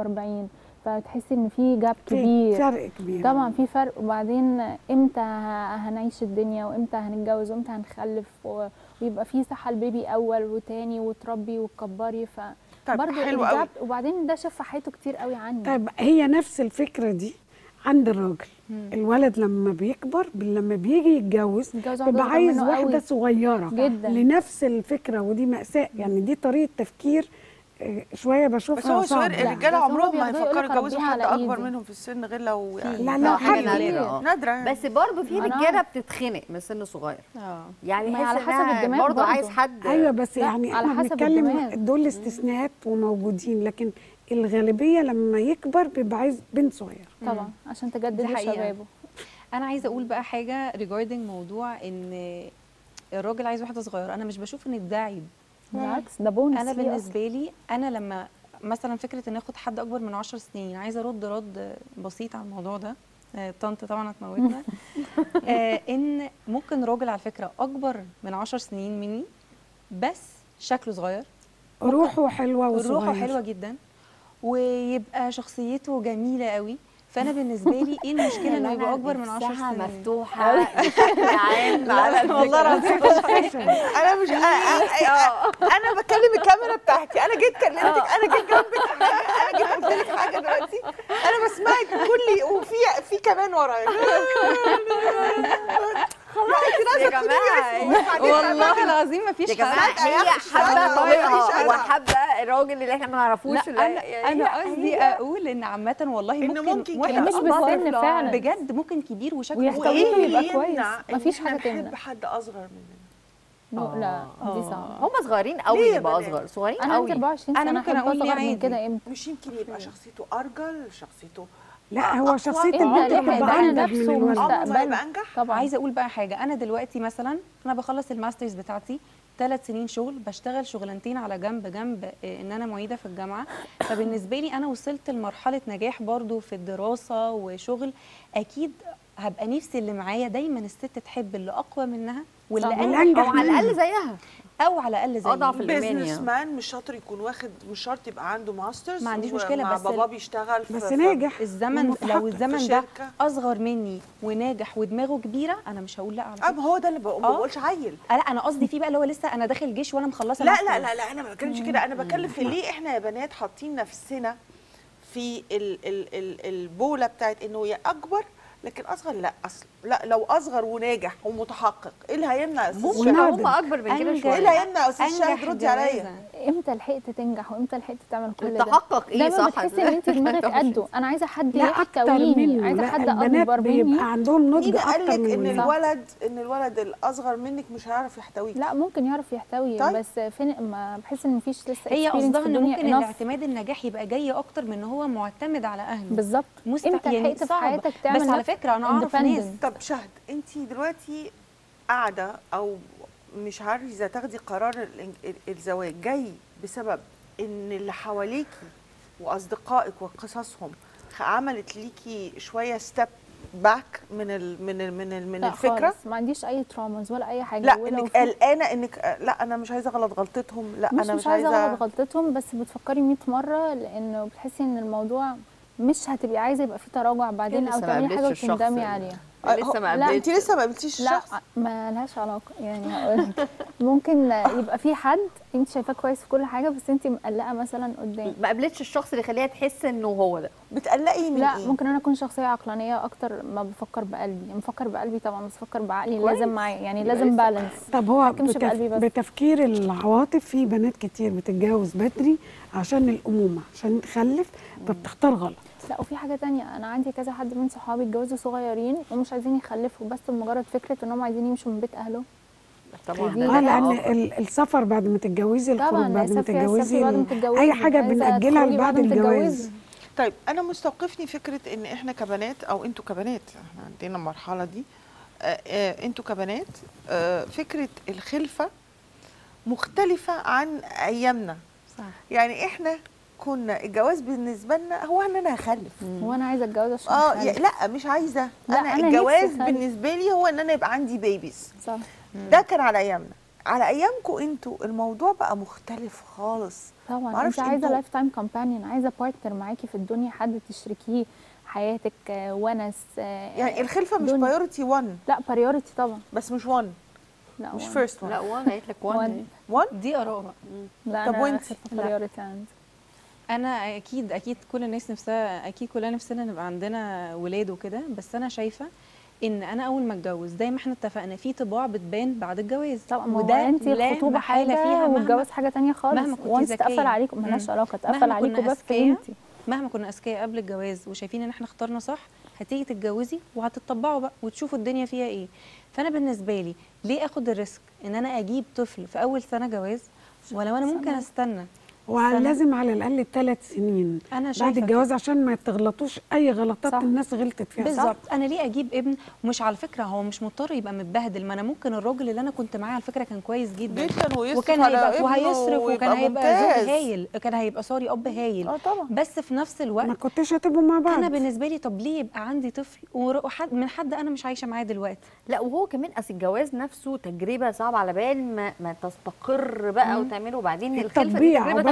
45 فتحسي ان في جاب في كبير فرق كبير طبعا في فرق وبعدين امتى ه- هنعيش الدنيا وامتى هنتجوز وامتى هنخلف و- ويبقى في صحه البيبي اول وتاني وتربي وتكبري ف طيب برضو حلو قوي الجاب وبعدين ده شاف في حياته كتير قوي عني طيب هي نفس الفكره دي عند الراجل الولد لما بيكبر ب- لما بيجي يتجوز يتجوز واحدة بيبقى أصغر عايز منه واحده قوي. صغيره جدا. لنفس الفكره ودي ماساه يعني دي طريقه تفكير آه، شويه بشوفها بس هو صعبة. شوية لا، الرجاله بس هما عمرهم ما بياخدوها هيفكروا يقولك يتجوزوا ربيها حد على اكبر إيدي. منهم في السن غير لو يعني لا لا لا حاجه حد نادره اه نادره يعني. بس برضه في أنا- رجاله بتتخنق من سن صغير اه يعني ما يحس على حسب إنها الدماغ برضه برضه. عايز حد ايوه بس لا، يعني على احنا حسب بنتكلم الدماغ. دول استثناءات وموجودين لكن الغالبيه لما يكبر بيبقى عايز بنت صغيره طبعا عشان تجدد دي له حقيقة. شبابه انا عايزه اقول بقى حاجه ريجاردنج موضوع ان الراجل عايز واحده صغيره انا مش بشوف ان ده عيب بالعكس ده بونس انا ليه أصلاً. بالنسبه لي انا لما مثلا فكره ان اخد حد اكبر من 10 سنين عايزه ارد رد بسيط على الموضوع ده آه، طنط طبعا هتموتنا آه، ان ممكن راجل على فكره اكبر من 10 سنين مني بس شكله صغير روحه حلوه وصغير روحه حلوه جدا ويبقى شخصيته جميله قوي فانا بالنسبه لي ايه المشكله انه يبقى اكبر من 10 نفسها سنين مفتوحه بشكل عام لا، على لا، والله الفكرة. العظيم انا مش أنا, أنا, انا بكلم الكاميرا بتاعتي انا جيت كلمتك انا جيت جنبك حاجه انا جيت قلت لك حاجه دلوقتي انا بسمعك كل وفي في كمان ورايا خلاص يا جماعه والله العظيم ما يا فيش جماعه حد هي يحشي حابه أنا، ما يحشي طريقها أنا. وحابه الراجل اللي احنا ما نعرفوش لا اللي- انا يعني انا هي- قصدي هي- اقول ان عامه والله إن ممكن, ممكن واحد كده. مش أكبر بالسن فعلا. بجد ممكن كبير وشكله ويحتوي كويس. ويبقى اللي كويس. يمنع إن مفيش إحنا حاجة نحب تمنع. حد اصغر مننا نو لا دي آه. صعبه هم صغيرين قوي ليه يا يبقى بنات؟ اصغر صغيرين انا عندي قوي 24 أنا سنه ممكن احب أقول ليه اصغر من عادي. كده امتى مش يمكن يبقى شخصيته ارجل شخصيته لا هو أقوى. شخصيه إنت البنت اللي بتبقى إحنا انضج نفسه من الولد مستقبل. عمره ما يبقى انجح طبعا عايزه اقول بقى حاجه انا دلوقتي مثلا انا بخلص الماسترز بتاعتي ثلاث سنين شغل بشتغل شغلانتين على جنب جنب آه، ان انا معيده في الجامعه فبالنسبه لي انا وصلت لمرحله نجاح برضو في الدراسه وشغل اكيد هبقى نفسي اللي معايا دايما الست تحب اللي اقوى منها واللي صح. انجح والأنجح او على الاقل منها. زيها او على الاقل زي أضعف الإيمان بزنس يعني. مان مش شاطر يكون واخد مش شرط يبقى عنده ماسترز ما عنديش مشكلة، مع بس باباه ال- بيشتغل في بس في- ناجح الزمن لو ومتحقق الزمن في ده شركة. اصغر مني وناجح ودماغه كبيره انا مش هقول لا على اه فكره ما هو ده اللي بقول ما آه. بقولش عيل لا انا قصدي فيه بقى اللي هو لسه انا داخل جيش وانا مخلصه لا ماسترز. لا لا لا انا ما بتكلمش كده انا بتكلم في ليه احنا يا بنات حاطين نفسنا في ال ال ال البوله بتاعت انه يا اكبر لكن اصغر لا اصل لا لو اصغر وناجح ومتحقق ايه اللي هيمنع يا استاذ ممكن شاهد؟ وناضج. هم اكبر من كده أنجح. ايه شويه اللي هيمنع يا استاذ شاهد انجح ردي عليا جوازة. امتى لحقت تنجح وامتى لحقت تعمل كل ده تحقق ايه دايما صح بتحسي ان انت دماغك قده انا عايزه حد لا اكتر يحتويني منه عايزه لا حد البنات اكبر مني بيبقى عندهم نضج مين قال اكتر لك من ان الولاد الولد ان الولد الاصغر منك مش هيعرف يحتويك لا ممكن يعرف يحتوي طيب. بس فين ما بحس ان مفيش لسه هي experience قصدها في ان الدنيا ممكن enough. الاعتماد النجاح يبقى جاي اكتر من ان هو معتمد على اهله بالظبط مست- امتى يعني لحقت في صعب. حياتك تعمل بس على نفسك فكره انا اعرف ناس independent؟ طب شهد انت دلوقتي قاعده او مش عايزه تاخدي قرار الإن- ال- الزواج جاي بسبب ان اللي حواليكي واصدقائك وقصصهم خ- عملت ليكي شويه ستيب باك من ال من ال من ال من لا الفكره خالص ما عنديش اي تراماز ولا اي حاجه لا ولو انك في- قلقانه انك لا انا مش عايزه اغلط غلطتهم لا مش انا مش عايزه اغلط غلطتهم بس بتفكري 100 مره لانه بتحسي ان الموضوع مش هتبقي عايزه يبقى في تراجع بعدين لسه او ما تعملي حاجه قابلتش الشخص وتندمي اللي- عليها لسه ما لا، قابلتش انت لسه ما قابلتيش لا الشخص ما لهاش علاقه يعني هقول ممكن يبقى في حد انت شايفاه كويس في كل حاجه بس انت مقلقه مثلا قدام ما قابلتش الشخص اللي يخليها تحس انه هو ده بتقلقي من لا ايه ممكن انا اكون شخصيه عقلانيه اكتر ما بفكر بقلبي يعني بفكر بقلبي طبعا بس بفكر بعقلي كويس. لازم معايا يعني يبقى لازم لسه بالانس طب هو متحكمش بتف... بقلبي بس. بتفكير العواطف في بنات كتير بتتجوز بدري عشان الامومه عشان تخلف فبتختار غلط لا وفي حاجه تانية انا عندي كذا حد من صحابي اتجوزوا صغيرين ومش عايزين يخلفوا بس بمجرد فكره ان هم عايزين يمشوا من بيت اهله طبعا دي ده اه ده لان آخر. ال- السفر بعد ما تتجوزي الخروج طبعا بعد ما السفر- تتجوزي السفر بعد ما ال- تتجوزي اي حاجه عايزة بنأجلها تخرجي لبعد بعد ما الجواز تتجوزي. طيب انا مستوقفني فكره ان احنا كبنات او انتوا كبنات احنا عندنا المرحله دي آه، آه، انتوا كبنات آه، فكره الخلفه مختلفه عن ايامنا صح يعني احنا كنا الجواز بالنسبه لنا هو ان انا هخلف هو انا عايزه اتجوز عشان اه أخلف. يا- لا مش عايزه لا، انا أنا الجواز نفسي أخلف. بالنسبه لي هو ان انا يبقى عندي بيبيز صح ده كان على ايامنا على ايامكم انتوا الموضوع بقى مختلف خالص طبعا معرفش انت عايزه انتوا- لايف تايم كومبانيون عايزه بارتنر معاكي في الدنيا حد تشركيه حياتك آه، ونس آه، يعني الخلفه مش دنيا. بايورتي 1 لا بريورتي طبعا بس مش 1 لا مش one. فيرست 1 لا وانا قالت لك One. وانا 1 دي اراء بقى لا طب انا وانت؟ لا. بريورتي عندي انا اكيد اكيد كل الناس نفسها اكيد كلنا نفسنا نبقى عندنا ولاد وكده بس انا شايفه ان انا اول ما اتجوز زي ما احنا اتفقنا في طباع بتبان بعد الجواز طبعا ما وده هو انت لا الخطوبه محالة حاجه فيها مهما والجواز حاجه تانية خالص مهما كنتي وانس ذكية. اتقفل عليكم ملهاش مم. علاقه مهما اتقفل عليكم كنا بس أذكياء، انت مهما كنا اذكياء قبل الجواز وشايفين ان احنا اخترنا صح هتيجي تتجوزي وهتطبعوا بقى وتشوفوا الدنيا فيها ايه فانا بالنسبه لي ليه اخد الريسك ان انا اجيب طفل في اول سنه جواز ولو انا ممكن استنى ولازم على الاقل ثلاث سنين انا شايفه بعد كده. الجواز عشان ما تغلطوش اي غلطات صح. الناس غلطت فيها بالظبط انا ليه اجيب ابن ومش على فكره هو مش مضطر يبقى متبهدل ما انا ممكن الراجل اللي انا كنت معاه على فكره كان كويس جدا جدا ويصرف وكان على هيبقى ابنه وهيصرف وكان ويبقى هيبقى ممتاز. زوج هايل كان هيبقى سوري اب هايل اه طبعا بس في نفس ما الوقت كنتش هتبقوا مع بعض انا بالنسبه لي طب ليه يبقى عندي طفل ور- وحد من حد انا مش عايشه معاه دلوقتي لا وهو كمان اصل الجواز نفسه تجربه صعبه على بال ما, ما تستقر بقى وتعمله وبعدين الخلفه دي التطبيع تجربه عقبال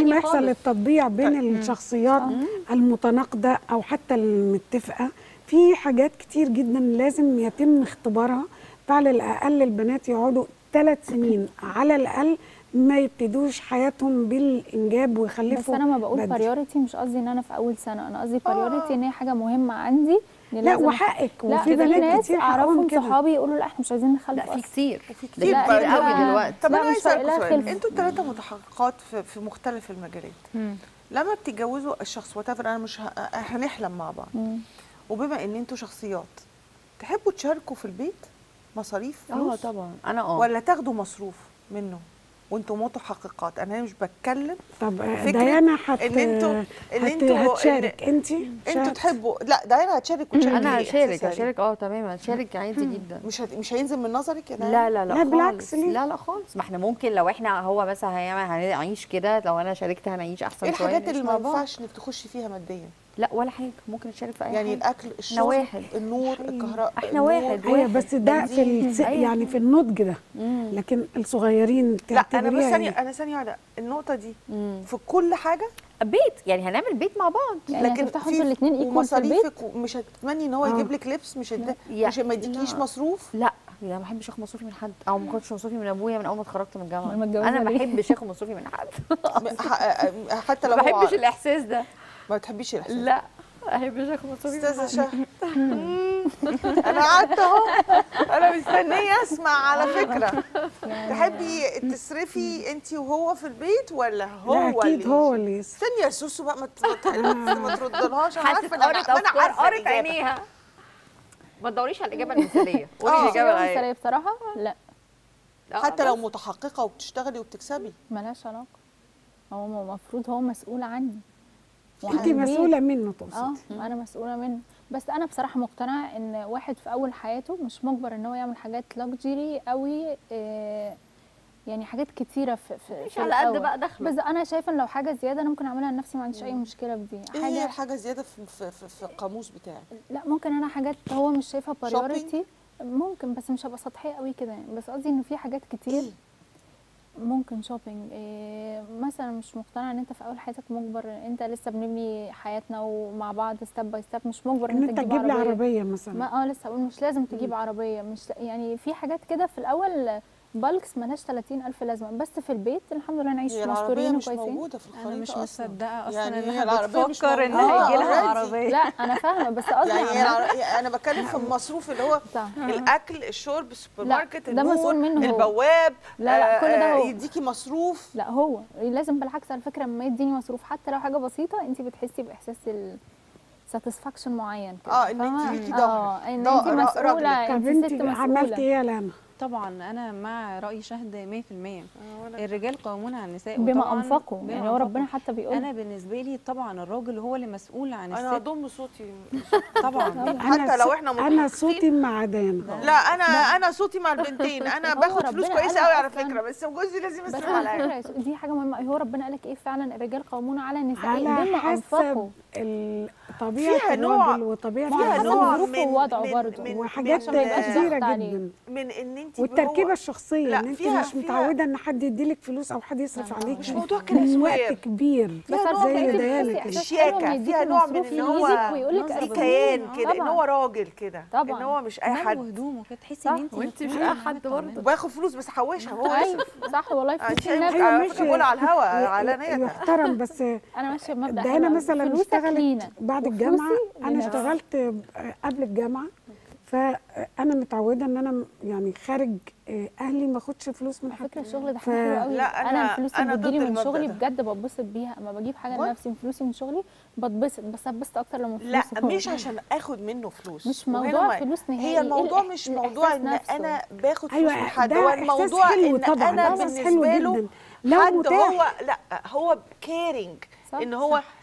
قبل ما خالص. يحصل التطبيع بين الشخصيات المتناقضه او حتى المتفقه في حاجات كتير جدا لازم يتم اختبارها فعلى الاقل البنات يقعدوا ثلاث سنين على الاقل ما يبتدوش حياتهم بالانجاب بس ويخلفوا انا ما بقول بدري. بريوريتي مش قصدي ان انا في اول سنه انا قصدي بريوريتي ان هي حاجه مهمه عندي إن لا لازم- وحقك لا وفي في بنات ناس كتير حقهم اعرفهم كده صحابي يقولوا لا احنا مش عايزين نخلف لا في أصلاً. كتير وفي ده كتير في كتير بقى. قوي دلوقتي طب لا، انا مش عايزه اسالكم لا، سؤال خلف. انتوا الثلاثه متحققات في, في مختلف المجالات لما بتتجوزوا الشخص وات انا مش ه... هنحلم مع بعض مم. وبما ان انتوا شخصيات تحبوا تشاركوا في البيت مصاريف اه فلوس طبعا انا اه ولا تاخدوا مصروف منه وانتوا متحققات انا مش بتكلم طب آه، فكرة ديانا هت ان انتوا ان هت- انتوا هتشارك إن انت انتوا تحبوا لا ديانا هتشارك وتشارك انا ليه؟ هشارك إحساسها ليه؟ هشارك اه تمام هشارك عادي جدا مش هت... مش هينزل من نظرك يا ديانا لا لا لا, لا، بالعكس خالص. ليه؟ لا لا خالص ما احنا ممكن لو احنا هو مثلا هيعمل هنعيش كده لو انا شاركت هنعيش احسن ايه شويه الحاجات نعيش اللي مع ما بعض. ينفعش انك تخشي فيها ماديا لا ولا حاجه ممكن اشارك في اي يعني حاجه الاكل الشرب واحد. النور الكهرباء احنا النور. واحد ايوه واحد. بس ده في بنزين. الس... أيوة. يعني في النضج ده مم. لكن الصغيرين لا انا بس تعتبريها ثانيه إيه؟ انا ثانيه واحده النقطه دي مم. في كل حاجه بيت يعني هنعمل بيت مع بعض يعني هتفتحوا انتوا الاثنين ايكوال في البيت ومصاريفك ومش هتتمني ان هو آه. يجيب لك لبس مش هت... يا- مش ما يديكيش لا. مصروف لا لا ما بحبش اخد مصروفي من حد او ما اخدش مصروفي من ابويا من اول ما اتخرجت من الجامعه أمال متجوزة انا ما ليه؟ بحبش اخد مصروفي من حد ح- حتى ما لو هو بحبش الاحساس ده ما بتحبيش الاحساس لا ما بحبش اخد مصروفي من استاذه حد شهد انا قعدت اهو انا مستنيه اسمع على فكره تحبي تصرفي انت وهو في البيت ولا هو لا اكيد اللي هو اللي يصرف. استني يا سوسو بقى ما ت- ما ت- ما تردلهاش انا حاسه عارفه ان قرت انا أنا افكار عارفه قرت الإجابة. عينيها ما تدوريش على الاجابه المثاليه قولي آه. الاجابه الإجابة الحقيقية. المثالية بصراحة لا آه، حتى لو بس. متحققه وبتشتغلي وبتكسبي ملهاش علاقة هو المفروض هو مسؤول عني وعن انت البيت. مسؤوله منه اه تقصدي انا مسؤوله منه بس انا بصراحه مقتنعه ان واحد في اول حياته مش مجبر ان هو يعمل حاجات لاكجري قوي آه يعني حاجات كتيره في في, مش في على قد الأول. بقى دخله. بس انا شايفه ان لو حاجه زياده انا ممكن اعملها لنفسي ما عنديش اي مشكله في دي ايه هي حاجه الحاجه زياده في, في, في, في القاموس بتاعك لا ممكن انا حاجات هو مش شايفها Shopping؟ بريورتي ممكن بس مش هبقى سطحيه قوي كده يعني بس قصدي ان في حاجات كتير إيه؟ ممكن شوبينج إيه مثلا مش مقتنعه ان انت في اول حياتك مجبر انت لسه بنبني حياتنا ومع بعض ستيب باي ستيب مش مجبر ان انت تجيب لي عربيه ما مثلا اه لسه اقول مش لازم تجيب عربيه مش يعني في حاجات كده في الاول بالكس ملهاش 30000 لازمه بس في البيت الحمد لله نعيش هي العربيه مستورين مش وكويسين موجوده في الخريطه انا مش أصلاً. مصدقه اصلا يعني هي انها العربية مش بتفكر ان موجودة. هيجي لها آه، عربيه لا انا فاهمه بس قصدي يعني هي عامة- العر- انا بتكلم في المصروف اللي هو صح. الاكل الشرب السوبر لا، ماركت ده النور مسؤول منه هو. البواب لا، لا، كل ده آه، هو. يديكي مصروف لا هو لازم بالعكس على فكره لما يديني مصروف حتى لو حاجه بسيطه انت بتحسي باحساس ال ساتسفاكشن معين كده اه ان فاهمة؟ انت ليكي اه ظهر ان ظهر- انت را- مسؤوله راجلك. طب انت ست انت عملتي مسؤوله ايه يا لانا طبعا انا مع راي شهد 100% الرجال قوامون على النساء بما وطبعاً انفقوا بما يعني هو ربنا أنفقوا. حتى بيقول انا بالنسبه لي طبعا الراجل هو اللي مسؤول عن انا الست هضم صوتي طبعا حتى لو ص- احنا انا متحققين. صوتي مع دانا لا انا انا صوتي مع البنتين انا هو باخد فلوس ربنا كويسه قالها قوي على أصلاً. فكره بس جوزي لازم بس يصرف على عليا فكره دي حاجه مهمه هو ربنا قال لك ايه فعلا الرجال قوامون على النساء على بما انفقوا حسب ال- طبيعه فيها نوع- الراجل وطبيعه ما هو فيها حسب نوع الزوج ظروفه من- ووضعه من- برضه. من- وحاجات عشان ما يبقاش كتيره ضغط عليه. جدا من ان انت والتركيبه الشخصيه لا، ان انت فيها- مش فيها- متعوده ان حد يديلك فلوس او حد يصرف عليك مش موضوع من كريسوير. وقت كبير بس فيها على نوع فكرة زي من انت ديانا بتحسي كده إحساس الشياكة، حلو إن فيها يديكي نوع من مصروف إن هو يجيبك ويقول لك نظرة في أصل كيان مين؟ كده ان طبعاً. هو راجل كده طبعاً. ان هو مش اي ماله حد وهدومه كده تحسي صح. ان انت وانت مش مسؤولة اي عن حد حاجة برضه كمان. وباخد فلوس بس حوشها هو ايوه يصرف صح والله آه، فلوس شايف- الناس أيوة، على ماشي. فكرة بقول على الهوا علانية يحترم بس انا ماشيه بمبدا ده حلو انا أوي. مثلا فلوسك اشتغلت لينا بعد وفلوسي الجامعه انا لنفسي. اشتغلت قبل الجامعه فانا متعوده ان انا يعني خارج آه، اهلي ما اخدش فلوس من على حد فكره الشغل ده ف- حاجه حلوه قوي لا، انا, أنا- الفلوس أنا اللي بتجيلي ضد من المبدأ شغلي ده. بجد بتبسط بيها اما بجيب حاجه What؟ لنفسي من فلوسي من شغلي بتبسط بس اتبسط اكتر لما لا فلوسي هو. مش عشان اخد منه فلوس مش وهنا موضوع ما- فلوس نهائي هي الموضوع الإح- مش موضوع ان الإحساس نفسه. انا باخد فلوس ايوه من حد ده هو احساس الموضوع حلو ان طبعا انا ده احساس حلو بالنسبه له جدا لو حد متاح هو لا هو كيرنج صح، ان هو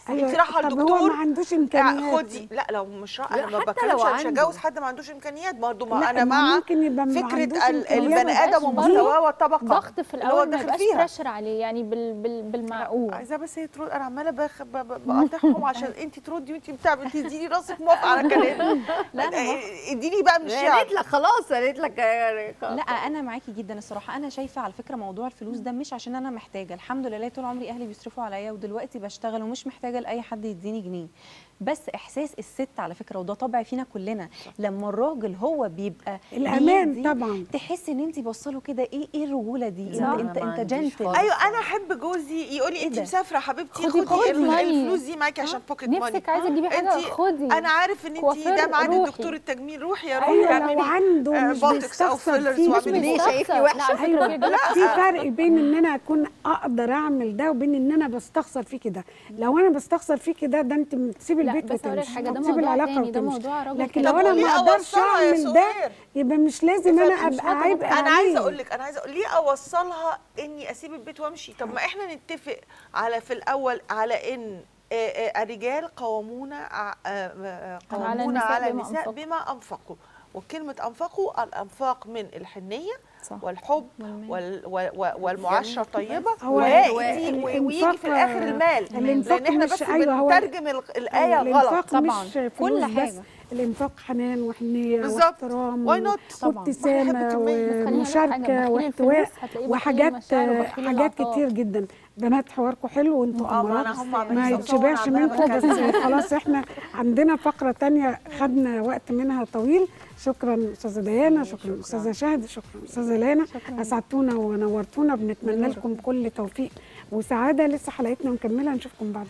أيوة، انت رايحه طب هو الدكتور ما عندوش آه، إمكانيات. خدي لا لو مش را... لا، انا ما حتى بتكلمش لو أنا مش عنده. هتجوز حد ما عندوش امكانيات برضه ما لا، انا ما مع ممكن يبقى ما فكره عندوش ال- إمكانيات. البني ادم مبقاش برضه ومستواه والطبقه ضغط في اللي هو الاول ما داخل يبقاش فيها بريشر عليه يعني بال بال بالمعقول عايزه بس هي ترد انا عماله بخ... ب- ب- بقاطعهم عشان انت تردي وانت بتاع بتديني راسك موافقه على كلامي لا، أنا موافقة. اديني بقى من الشعر قالت لك خلاص قالت لك يعني لا انا معاكي جدا الصراحه انا شايفه على فكره موضوع الفلوس ده مش عشان انا محتاجه الحمد لله طول عمري اهلي بيصرفوا عليا ودلوقتي بشتغل ومش محتاجه لاي حد يديني جنيه بس احساس الست على فكره وده طبع فينا كلنا لما الراجل هو بيبقى الأمان بيدي، طبعا. تحسي ان انت بصله كده ايه ايه الرجوله دي لا، انت أنا انت ما انت عنديش جنتل خالص. ايوه انا احب جوزي يقول لي إيه انت ده؟ مسافره حبيبتي خدي خدي pocket ال- money. الفلوس دي معاكي عشان بوكيت ماني نفسك عايزه تجيبي حاجه انت خدي انا عارف ان انت كوافير ده ميعاد روحي. الدكتور التجميل روحي يا روحي ايوه لو اعملي عنده آه، مش بوتوكس او بيستخسر فيلرز فيه. واعملي ليه بوتوكس. شايفني لا، وحشه على فكرة ايوه بيجيلك في فرق بين ان انا اكون اقدر اعمل ده وبين ان انا بستخسر فيه كده لو انا بستخسر فيه كده ده انت تسيب لا البيت بس اقول لك وتمشي حاجه ده تسيب موضوع العلاقه تاني ده وتمشي موضوع راجل لكن كده. لو انا طب ليه ما اقدرش أوصلها يا اعمل ده سهير؟ يبقى مش لازم انا مش ابقى هضغط. عبء انا عايزه عليه. اقول لك انا عايزه اقول ليه اوصلها اني اسيب البيت وامشي طب ما احنا نتفق على في الاول على ان آه، آه، الرجال قوامون ع- آه، آه، قوامون النساء على بما النساء أنفقوا. بما انفقوا وكلمه انفقوا الانفاق من الحنيه صح. والحب وال وال وال- والمعاشره الطيبه هو ويجي ال- ويجي الإنفاق- في الاخر المال الإنفاق لان احنا مش- بس أيوة، هو- بنترجم ال- الايه غلط الانفاق طبعاً. مش كل فلوس بس حاجة. الانفاق حنان وحنيه بالظبط. واحترام Why not؟ طبعاً. وابتسامه بحب الكمية. بس خليني أقول لك حاجة، ومشاركه بخيل واحتواء الفلوس هتلاقيه بخيل وحاجات المشاعر وبخيل حاجات العطاء. كتير جدا بنات حواركم حلو وانتوا آه، ما امارات أنا هم عمالين ما يصوتوا يتشبعش وأنا منكم عمالة بس بتكلم. خلاص احنا عندنا فقره تانية خدنا وقت منها طويل شكرا استاذه ديانا شكرا استاذه شهد شكرا استاذه لانا اسعدتونا ونورتونا بنتمنى لكم كل توفيق وسعاده لسه حلقتنا مكمله نشوفكم بعد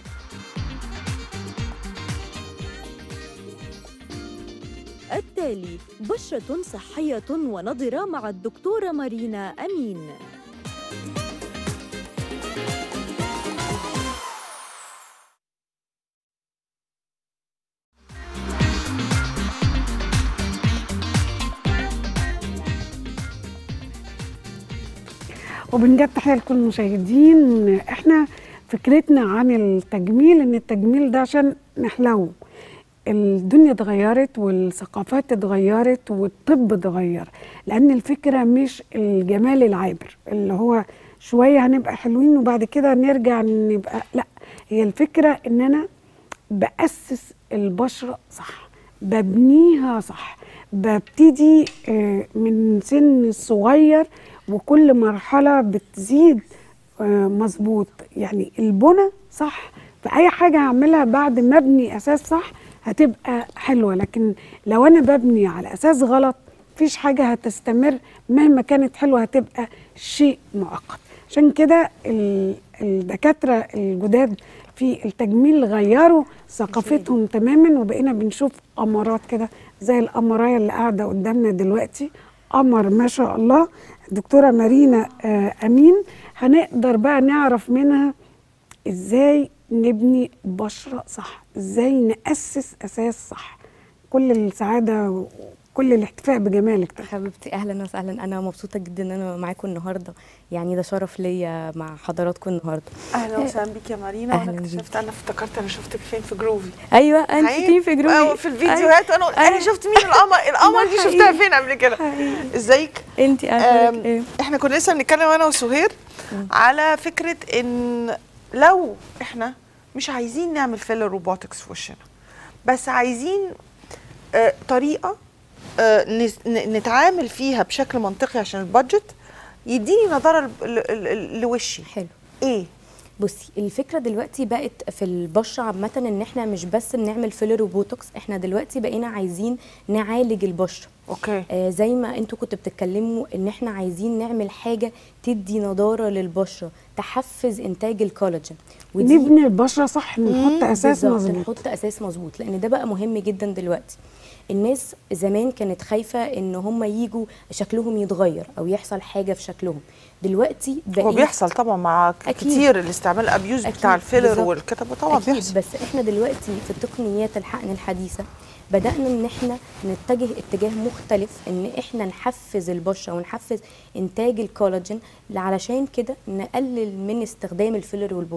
الفاصل التالي بشرة صحية ونضرة مع الدكتورة مارينا أمين وبنجد تحيه لكل المشاهدين احنا فكرتنا عن التجميل ان التجميل ده عشان نحلو الدنيا اتغيرت والثقافات اتغيرت والطب اتغير لان الفكره مش الجمال العابر اللي هو شويه هنبقى حلوين وبعد كده نرجع نبقى لا هي الفكره ان انا باسس البشره صح ببنيها صح ببتدي آه، من سن صغير وكل مرحله بتزيد آه، مظبوط يعني البنى صح فاي حاجه هعملها بعد ما ابني اساس صح هتبقى حلوه لكن لو انا ببني على اساس غلط مفيش حاجه هتستمر مهما كانت حلوه هتبقى شيء معقد عشان كده ال- الدكاتره الجداد في التجميل غيروا ثقافتهم تماما وبقينا بنشوف امارات كده زي الامرايه اللي قاعده قدامنا دلوقتي قمر ما شاء الله الدكتوره مارينا آه، امين هنقدر بقى نعرف منها ازاي نبني بشره صح ازاي ناسس اساس صح كل السعاده وكل الاحتفاء بجمالك ده حبيبتي اهلا وسهلا انا مبسوطه جدا ان انا معاكم النهارده يعني ده شرف ليا مع حضراتكم النهارده اهلا وسهلا بيك يا مارينا وانا أهلاً بيك. اكتشفت انا افتكرت انا شفتك فين في جروفي ايوه انت حقيقي؟ تيم في جروبي أيوة، في الفيديوهات انا قلت انا شفت مين القمر القمر دي حقيقي. شفتها فين قبل كده ازيك انت أم، اخبارك ايه احنا كنا لسه بنتكلم انا وسهير على فكره ان لو احنا مش عايزين نعمل فيلر روبوتكس في وشنا بس عايزين آه، طريقه آه، نس- ن- نتعامل فيها بشكل منطقي عشان البادجت يديني نظره ل- ل- ل- لوشي حلو ايه بصي الفكره دلوقتي بقت في البشره عامه ان احنا مش بس بنعمل فيلر وبوتوكس احنا دلوقتي بقينا عايزين نعالج البشره اوكي آه زي ما انتوا كنتوا بتتكلموا ان احنا عايزين نعمل حاجه تدي نضاره للبشره تحفز انتاج الكولاجين نبني البشره صح نحط اساس بالظبط، مظبوط نحط اساس مظبوط لان ده بقى مهم جدا دلوقتي الناس زمان كانت خايفه ان هم يجوا شكلهم يتغير او يحصل حاجه في شكلهم دلوقتي هو بقيت بيحصل طبعا مع أكيد. كتير الاستعمال الابيوز بتاع أكيد، الفيلر بالظبط. والكتب طبعا أكيد بيحصل بس احنا دلوقتي في تقنيات الحقن الحديثه بدانا ان احنا نتجه اتجاه مختلف ان احنا نحفز البشره ونحفز انتاج الكولاجين علشان كده نقلل من استخدام الفيلر والبوتوكس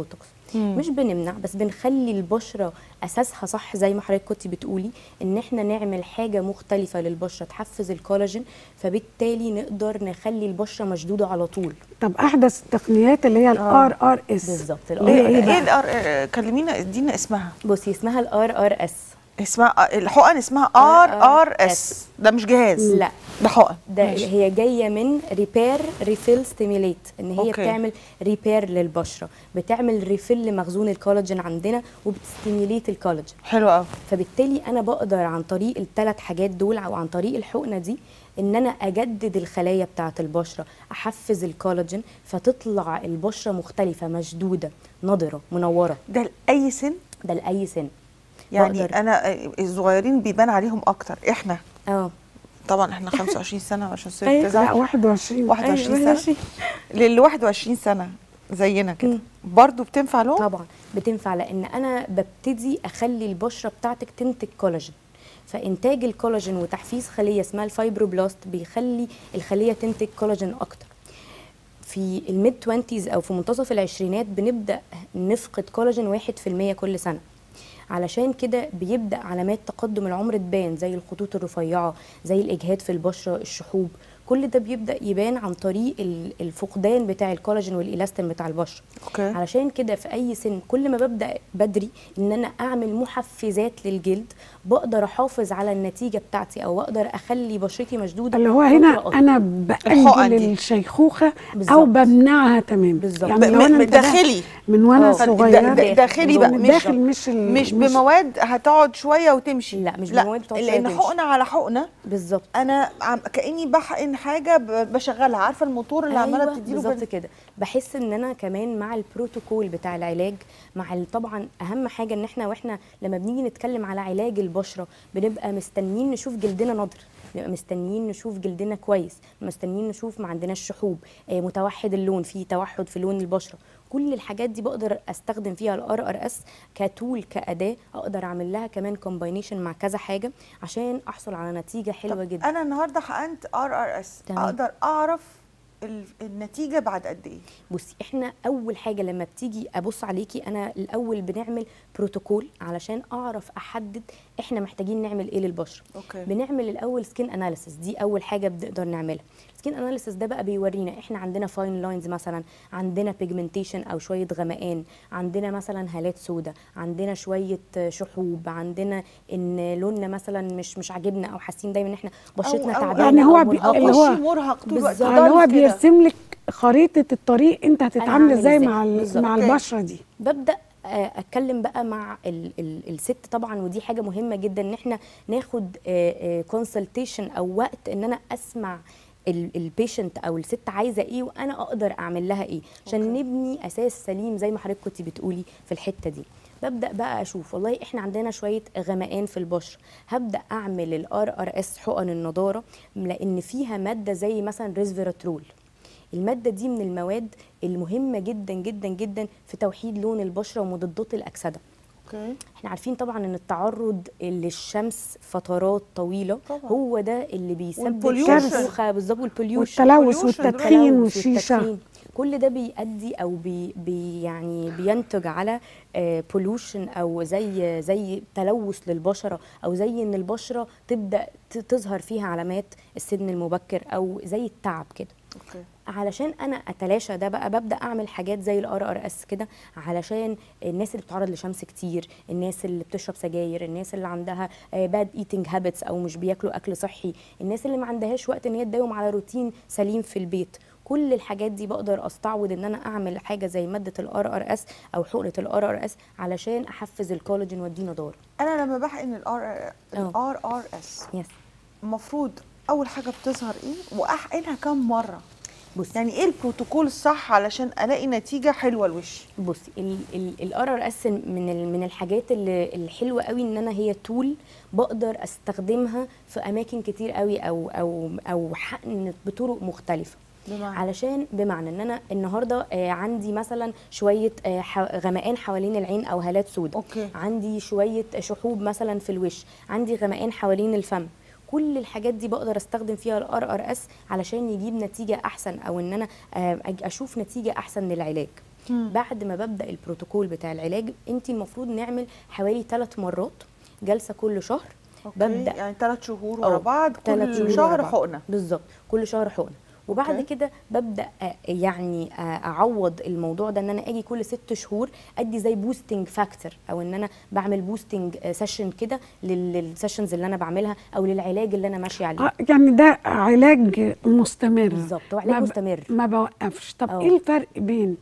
مم. مش بنمنع بس بنخلي البشره اساسها صح زي ما حضرتك كنت بتقولي ان احنا نعمل حاجه مختلفه للبشره تحفز الكولاجين فبالتالي نقدر نخلي البشره مشدوده على طول طب احدث التقنيات اللي هي الار ار اس بالظبط اللي هي ايه ايه بقى؟ الار كلمينا ادينا اسمها بصي اسمها الار ار اس اسمها الحقن اسمها ار ار اس ده مش جهاز لا ده حقن ده ماشي. هي جايه من ريبير ريفيل ستيميليت ان هي أوكي. أوكي. بتعمل ريبير للبشره بتعمل ريفيل لمخزون الكولاجين عندنا وبتستيميليت الكولاجين حلو قوي فبالتالي انا بقدر عن طريق الثلاث حاجات دول او عن طريق الحقنه دي ان انا اجدد الخلايا بتاعه البشره احفز الكولاجين فتطلع البشره مختلفه مشدوده نضره منوره ده لاي سن ده لاي سن يعني بقدر- انا الصغيرين بيبان عليهم اكتر احنا اه طبعا احنا 25 سنه عشان ست لا تزعل 21 21 أيوة، سنه للي 21 سنه زينا كده مم. برضو بتنفع لهم طبعا بتنفع لان انا ببتدي اخلي البشره بتاعتك تنتج كولاجين فانتاج الكولاجين وتحفيز خليه اسمها الفايبروبلاست بيخلي الخليه تنتج كولاجين اكتر في الميد 20 او في منتصف العشرينات بنبدا نفقد كولاجين 1% كل سنه علشان كده بيبدا علامات تقدم العمر تبان زي الخطوط الرفيعه زي الاجهاد في البشره الشحوب كل ده بيبدا يبان عن طريق ال- الفقدان بتاع الكولاجين والالاستين بتاع البشره اوكي علشان كده في اي سن كل ما ببدا بدري ان انا اعمل محفزات للجلد بقدر احافظ على النتيجه بتاعتي او اقدر اخلي بشرتي مشدوده اللي هو فترة هنا أطول. انا الحقن باجل دي. الشيخوخه او بالظبط. بمنعها تماما بالظبط. يعني ب- لو انا م- انتبهت داخلي من وانا آه. صغيره دا- دا- داخلي بقى من مش داخل مش ال- مش بمواد هتقعد شويه وتمشي لا، مش بمواد بتقعد شوية لان وتمشي. حقنه على حقنه بالظبط انا عم كاني بحقن حاجه ب- بشغلها عارفه الموتور اللي عماله أيوة بتديله بالظبط بال- كده بحس ان انا كمان مع البروتوكول بتاع العلاج مع ال- طبعا اهم حاجه ان احنا واحنا لما بنيجي نتكلم على علاج البشره بنبقى مستنيين نشوف جلدنا نضر بنبقى مستنيين نشوف جلدنا كويس مستنيين نشوف ما عندناش شحوب آه متوحد اللون في توحد في لون البشره كل الحاجات دي بقدر استخدم فيها الار ار اس كتول كاداه اقدر اعمل لها كمان كومباينيشن مع كذا حاجه عشان احصل على نتيجه حلوه طب جدا انا النهارده حقنت ار ار اس تمام. اقدر اعرف ال- النتيجه بعد قد ايه بصي احنا اول حاجه لما بتيجي ابص عليكي انا الاول بنعمل بروتوكول علشان اعرف احدد احنا محتاجين نعمل ايه للبشره اوكي بنعمل الاول سكين اناليسيس دي اول حاجه بنقدر نعملها السكين اناليسيس ده بقى بيورينا احنا عندنا فاين لاينز مثلا عندنا بيجمنتيشن او شويه غمقان عندنا مثلا هالات سوداء عندنا شويه شحوب عندنا ان لوننا مثلا مش مش عاجبنا او حاسين دايما ان احنا بشرتنا أو- تعبانه يعني هو أو بي- مرهقة. اللي هو- وشي مرهق طول الوقت بالظبط. اللي هو ضل كده. بيرسم لك خريطه الطريق انت هتتعامل هعمل ازاي إزاي. مع ال- بالظبط. مع أوكي. البشره دي ببدا آه، اتكلم بقى مع ال ال الست طبعا ودي حاجه مهمه جدا ان احنا ناخد كونسلتيشن او وقت ان انا اسمع البيشنت او الست عايزه ايه وانا اقدر اعمل لها ايه عشان أوكي. نبني اساس سليم زي ما حضرتك كنت بتقولي في الحته دي ببدا بقى اشوف والله احنا عندنا شويه غمقان في البشره هبدا اعمل الار ار اس حقن النضاره لان فيها ماده زي مثلا ريسفيراترول الماده دي من المواد المهمه جدا جدا جدا في توحيد لون البشره ومضادات الاكسده اوكي احنا عارفين طبعا ان التعرض للشمس فترات طويله طبعا. هو ده اللي بيسبب والبوليوشن. شيخوخه بالظبط والبوليوشن والتلوث pollution والتدخين والتلوث والشيشه والتدخين. كل ده بيؤدي او بي بي يعني بينتج على بولوشن او زي زي تلوث للبشره او زي ان البشره تبدا ت- تظهر فيها علامات السن المبكر او زي التعب كده اوكي علشان انا اتلاشى ده بقى ببدا اعمل حاجات زي الار ار اس كده علشان الناس اللي بتتعرض لشمس كتير الناس اللي بتشرب سجاير الناس اللي عندها باد ايتنج هابتس او مش بياكلوا اكل صحي الناس اللي ما عندهاش وقت ان هي تداوم على روتين سليم في البيت كل الحاجات دي بقدر استعوض ان انا اعمل حاجه زي ماده الار ار اس او حقنه الار ار اس علشان احفز الكولاجين واديه نضاره انا لما بحقن الار اه. الار ار اس يس المفروض اول حاجه بتظهر ايه واحقنها كام مره بصي يعني ايه البروتوكول الصح علشان الاقي نتيجه حلوه لوشي بصي الار ار اس من ال- من الحاجات اللي الحلوه قوي ان انا هي تول بقدر استخدمها في اماكن كتير قوي او او او حقن بطرق مختلفه بمعنى علشان بمعنى ان انا النهارده آه، عندي مثلا شويه آه، ح- غمقان حوالين العين او هالات سوداء اوكي عندي شويه شحوب مثلا في الوش عندي غمقان حوالين الفم كل الحاجات دي بقدر استخدم فيها الار ار اس علشان يجيب نتيجه احسن او ان انا آه، أج- اشوف نتيجه احسن للعلاج مم. بعد ما ببدا البروتوكول بتاع العلاج انت المفروض نعمل حوالي ثلاث مرات جلسه كل شهر أوكي، ببدا يعني ثلاث شهور ورا آه، بعض تلات كل شهور شهر ورا بعض. حقنه بالظبط كل شهر حقنه وبعد أوكي. كده ببدا أ- يعني أ- اعوض الموضوع ده ان انا اجي كل ست شهور ادي زي بوستنج فاكتور او ان انا بعمل بوستنج سيشن كده للسيشنز اللي انا بعملها او للعلاج اللي انا ماشيه عليه آه، يعني ده علاج مستمر بالظبط هو علاج ما ب- مستمر ما بوقفش طب أه. ايه الفرق بين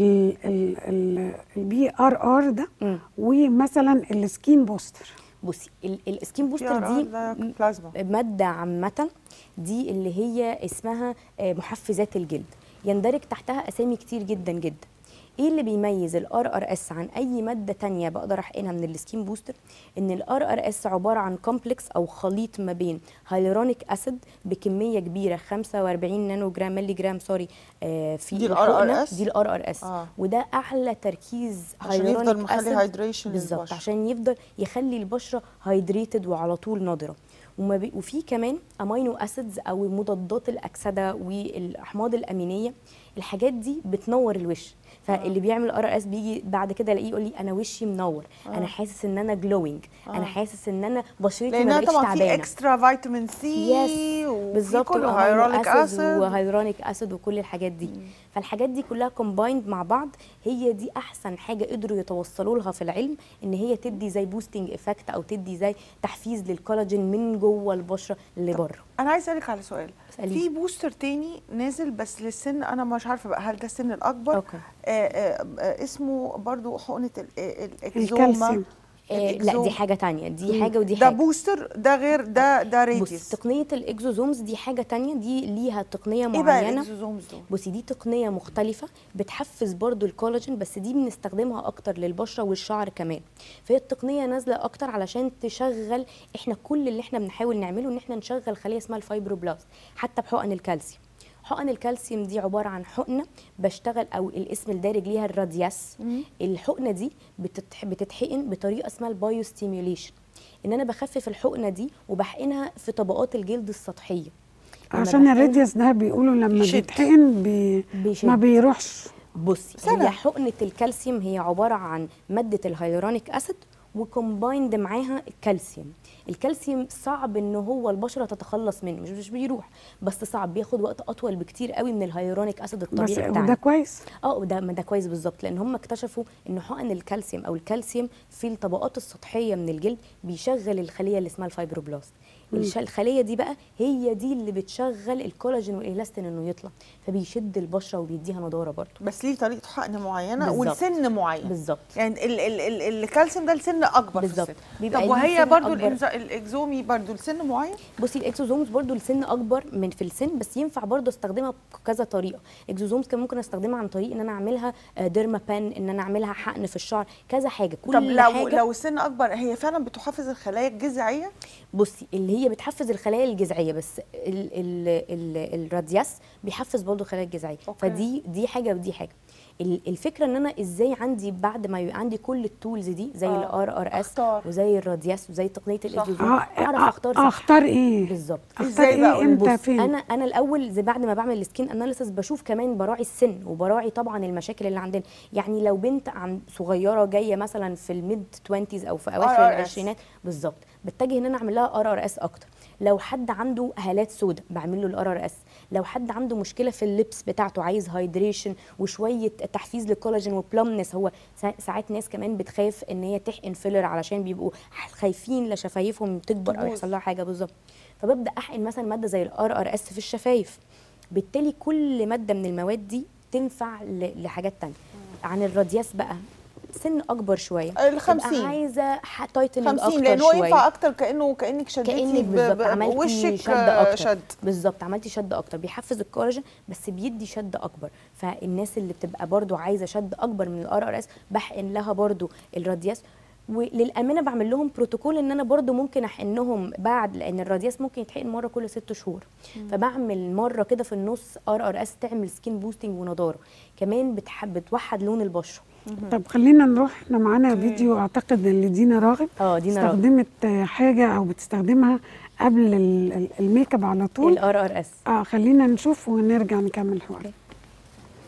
البي ار ار ده ومثلا السكين بوستر بصي ال- السكين بوستر PRR دي ده م- بلازما. ماده عامه دي اللي هي اسمها آه، محفزات الجلد يندرج تحتها اسامي كتير جدا جدا ايه اللي بيميز الار ار اس عن اي ماده تانية بقدر احقنها من السكين بوستر ان الار ار اس عباره عن كومبلكس او خليط ما بين هايلورونيك اسيد بكميه كبيره 45 نانو جرام ملي جرام سوري آه في دي ال الحقنة. RRS؟ دي الار ار اس آه. وده اعلى تركيز عشان يفضل هايلورونيك مخلي أسيد. hydration بالظبط للبشرة. عشان يفضل يخلي البشره هايدريتد وعلى طول نضره وما بي وفي كمان امينو اسيدز او مضادات الاكسده والاحماض الامينيه الحاجات دي بتنور الوش فاللي بيعمل ار اس بيجي بعد كده الاقيه يقول لي انا وشي منور آه. انا حاسس ان انا جلوينج آه. انا حاسس ان انا بشرتي ما لانها بقتش طبعا في تعبانه اكسترا فيتامين سي يس وفي بالظبط كله وأمينو هيروليك أسيد اسيد وهيدرونيك اسيد وكل الحاجات دي فالحاجات دي كلها كومبايند مع بعض هي دي احسن حاجه قدروا يتوصلوا لها في العلم ان هي تدي زي بوستنج افكت او تدي زي تحفيز للكولاجين من جوه البشره لبره انا عايز اسالك على سؤال اسأليني. في بوستر تاني نازل بس للسن انا مش عارفه بقى هل ده السن الاكبر أوكي. آه آه آه اسمه برضو حقنه ال- آه، الاكزوما الكالسيوم. آه لا الإكزوم. دي حاجه تانية دي مم. حاجه ودي ده حاجه بوستر ده غير ده ده بصي راديوس تقنيه الاكزوزومز دي حاجه تانية دي ليها تقنيه ايه بقى معينه الاكزوزومز دول بصي دي تقنيه مختلفه بتحفز برضو الكولاجين بس دي بنستخدمها اكتر للبشره والشعر كمان فهي التقنيه نازله اكتر علشان تشغل احنا كل اللي احنا بنحاول نعمله ان احنا نشغل خليه اسمها الفايبروبلاست حتى بحقن الكالسيوم حقن الكالسيوم دي عباره عن حقنه بشتغل او الاسم الدارج ليها الرادياس الحقنه دي بتتح- بتتحقن بطريقه اسمها البايو ستيميوليشن ان انا بخفف الحقنه دي وبحقنها في طبقات الجلد السطحيه لما عشان بحقن- الراديوس ده بيقولوا لما يشد. بيتحقن بي بيشد. ما بيروحش بصي سنة. هي حقنه الكالسيوم هي عباره عن ماده الهيلورونيك اسيد وكومبايند معاها الكالسيوم الكالسيوم صعب ان هو البشره تتخلص منه مش مش بيروح بس صعب بياخد وقت اطول بكتير قوي من الهيلورونيك اسيد بس الطبيعي وده بتاعنا كويس اه وده ما ده كويس بالظبط لان هم اكتشفوا ان حقن الكالسيوم او الكالسيوم في الطبقات السطحيه من الجلد بيشغل الخليه اللي اسمها الفايبروبلاست الش- الخليه دي بقى هي دي اللي بتشغل الكولاجين والالاستين انه يطلع فبيشد البشره وبيديها نضاره برضه بس ليه طريقه حقن معينه بالظبط. ولسن معين بالظبط يعني ال ال ال الكالسيوم ده لسن اكبر في بالظبط. السن بيبقى طب ليه وهي سن برضو أكبر. الإمز- الاكزومي برضو لسن معين بصي الاكسوزومز برضو لسن اكبر من في السن بس ينفع برضو استخدمها بكذا طريقه اكسوزومز كان ممكن استخدمها عن طريق ان انا اعملها آه، ديرما بان ان انا اعملها حقن في الشعر كذا حاجه كل طب لو حاجه لو السن اكبر هي فعلا بتحفز الخلايا الجذعيه بصي اللي هي بتحفز الخلايا الجذعيه بس ال ال ال الرادياس بيحفز برضو الخلايا الجذعيه أوكي. فدي دي حاجه ودي حاجه ال- الفكره ان انا ازاي عندي بعد ما يبقى عندي كل التولز دي زي آه، الار ار اس أختار. وزي الرادياس وزي تقنيه الاكسوزوم آه، اعرف آه، اختار صح اختار ايه بالظبط اختار إزاي بقى؟ ايه امتى بص فين انا انا الاول زي بعد ما بعمل السكين اناليسيس بشوف كمان براعي السن وبراعي طبعا المشاكل اللي عندنا يعني لو بنت عن صغيره جايه مثلا في الميد 20 او في اواخر RRS. العشرينات بالظبط بتجه ان انا اعمل لها ار ار اس اكتر لو حد عنده هالات سوداء بعمل له الار ار اس لو حد عنده مشكله في اللبس بتاعته عايز هايدريشن وشويه تحفيز للكولاجين وبلمنس هو سا- ساعات ناس كمان بتخاف ان هي تحقن فيلر علشان بيبقوا خايفين لشفايفهم تكبر او تبوظ. يحصل لها حاجه بالظبط فببدا احقن مثلا ماده زي الار ار اس في الشفايف بالتالي كل ماده من المواد دي تنفع ل- لحاجات تانية عن الرادياس بقى سن اكبر شويه ال تبقى 50 عايزه تايتنج 50 اكتر لان هو شويه ينفع اكتر كانه كانك شديتي كانك ب- بالظبط ب- عملتي وشك شد آه، اكتر شد بالظبط عملتي شد اكتر بيحفز الكولاجين بس بيدي شد اكبر فالناس اللي بتبقى برضو عايزه شد اكبر من الار ار اس بحقن لها برضو الرادياس وللامانه بعمل لهم بروتوكول ان انا برضو ممكن احقنهم بعد لان الرادياس ممكن يتحقن مره كل ست شهور فبعمل مره كده في النص ار ار اس تعمل سكين بوستنج ونضاره كمان بتح- بتوحد لون البشره طب خلينا نروح احنا معانا فيديو اعتقد اللي دينا راغب اه دينا راغب. استخدمت آه، حاجه او بتستخدمها قبل ال- ال- الميك اب على طول الار ار اس اه خلينا نشوف ونرجع نكمل الحوار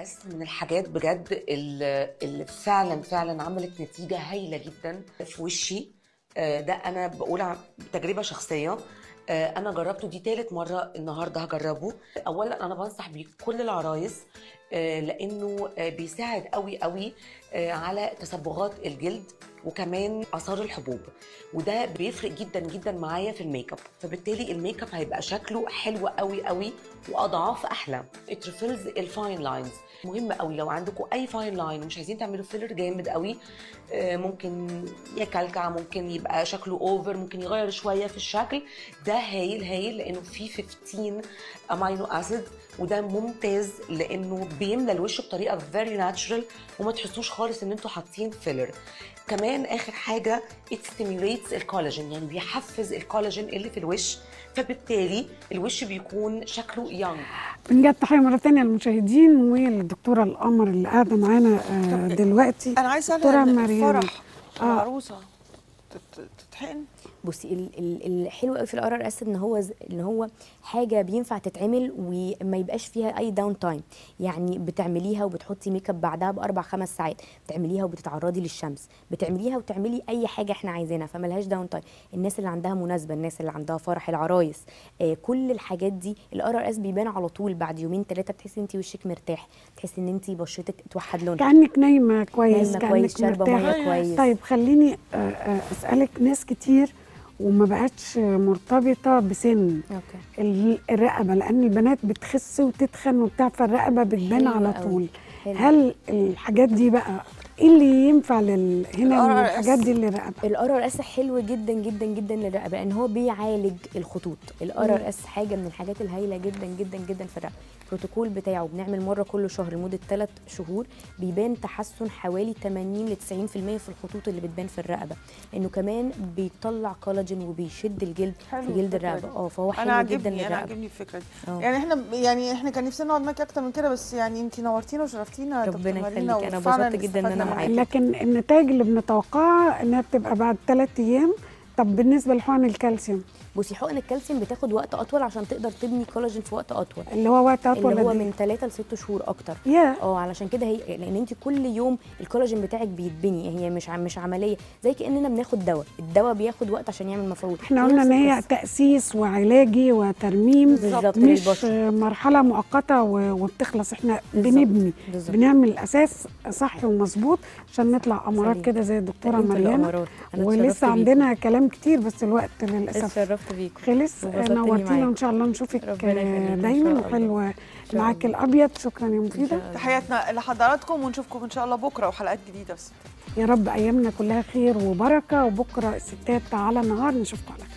اس من الحاجات بجد اللي اللي فعلا فعلا عملت نتيجه هايله جدا في وشي آه، ده انا بقول عن تجربه شخصيه آه، انا جربته دي تالت مره النهارده هجربه اولا انا بنصح بيه كل العرايس آه، لانه آه، بيساعد قوي قوي آه، على تصبغات الجلد وكمان اثار الحبوب وده بيفرق جدا جدا معايا في الميك اب فبالتالي الميك اب هيبقى شكله حلو قوي قوي واضعاف احلى اترفلز الفاين لاينز مهم قوي لو عندكم اي فاين لاين ومش عايزين تعملوا فيلر جامد قوي آه، ممكن يكلكع ممكن يبقى شكله اوفر ممكن يغير شويه في الشكل ده هايل هايل لانه فيه 15 امينو اسيد وده ممتاز لانه بيملى الوش بطريقه فيري ناتشرال وما تحسوش خالص ان انتوا حاطين فيلر كمان اخر حاجه it stimulates الكولاجين يعني بيحفز الكولاجين اللي في الوش فبالتالي الوش بيكون شكله يونج بنجد تحية مرة تانية للمشاهدين والدكتورة القمر اللي قاعدة معانا آه، دلوقتي انا عايزه دكتورة اسالها مريم. الفرح آه. العروسه تت- تتحقن بصي ال- ال- الحلو قوي في الار ار اس ان هو ز- ان هو حاجه بينفع تتعمل وما يبقاش فيها اي داون تايم يعني بتعمليها وبتحطي ميك اب بعدها باربع خمس ساعات بتعمليها وبتتعرضي للشمس بتعمليها وتعملي اي حاجه احنا عايزينها فملهاش داون تايم الناس اللي عندها مناسبه الناس اللي عندها فرح العرايس آه كل الحاجات دي الار ار اس بيبان على طول بعد يومين ثلاثه بتحسي ان انت وشك مرتاح تحسي ان انت بشرتك توحد لونها كأنك نايمة كويس نايمة كأنك كويس، شاربة مرتاحة. مية كويس. طيب خليني آه، آه، أسألك ناس كتير وما بقتش مرتبطة بسن اوكي ال- الرقبة لأن البنات بتخس وتتخن وبتاع فالرقبة بتبان حلو على قوي. طول حلو. هل الحاجات دي بقى ايه اللي ينفع لل... هنا من ال RRS. الحاجات دي للرقبة الار ار اس حلو جدا جدا جدا للرقبه لان هو بيعالج الخطوط الار ار اس حاجه من الحاجات الهايله جدا جدا جدا في الرقبه البروتوكول بتاعه بنعمل مره كل شهر لمده 3 شهور بيبان تحسن حوالي 80 ل 90% في الخطوط اللي بتبان في الرقبه لانه كمان بيطلع كولاجين وبيشد الجلد حلو في جلد الفكرة الرقبه دي. اه فهو حلو انا جدا عاجبني انا للرقبه عاجبني الفكره دي اه. يعني احنا يعني احنا كان نفسنا نقعد معاكي اكتر من كده بس يعني انت نورتينا وشرفتينا يا ربنا دكتور مارينا يخليكي، أنا وفعلاً انبسطت جداً إن أنا استفدنا معاكي. منك. لكن النتائج اللي بنتوقعها انها بتبقى بعد ثلاث ايام طب بالنسبة لحقن الكالسيوم بصي حقن الكالسيوم بتاخد وقت اطول عشان تقدر تبني كولاجين في وقت اطول اللي هو وقت اطول اللي هو قد إيه؟ من 3 ل 6 شهور اكتر ياه. اه علشان كده هي لان انت كل يوم الكولاجين بتاعك بيتبني هي مش عم- مش عمليه زي كاننا بناخد دواء الدواء بياخد وقت عشان يعمل مفعول احنا قلنا ان هي تأسيس وعلاجي وترميم بالظبط مش للبشرة. مرحلة مؤقتة و- وبتخلص احنا بنبني بالظبط. بنعمل اساس صح ومظبوط عشان نطلع امارات سليم. كده زي الدكتورة انتوا اللي مريم أمارات. أنا اتشرفت ولسه بيكم. عندنا كلام كتير بس الوقت للاسف اتشرفت بيكم خلص وانبسطت إني نورتينا معاكم. وان شاء الله نشوفك ربنا يخليك إن دايما شاء الله. وحلوه معاك الابيض شكرا يا مفيده تحياتنا لحضراتكم ونشوفكم ان شاء الله بكره وحلقات جديده بس يا رب ايامنا كلها خير وبركه وبكره الستات على النهار نشوفكم على خير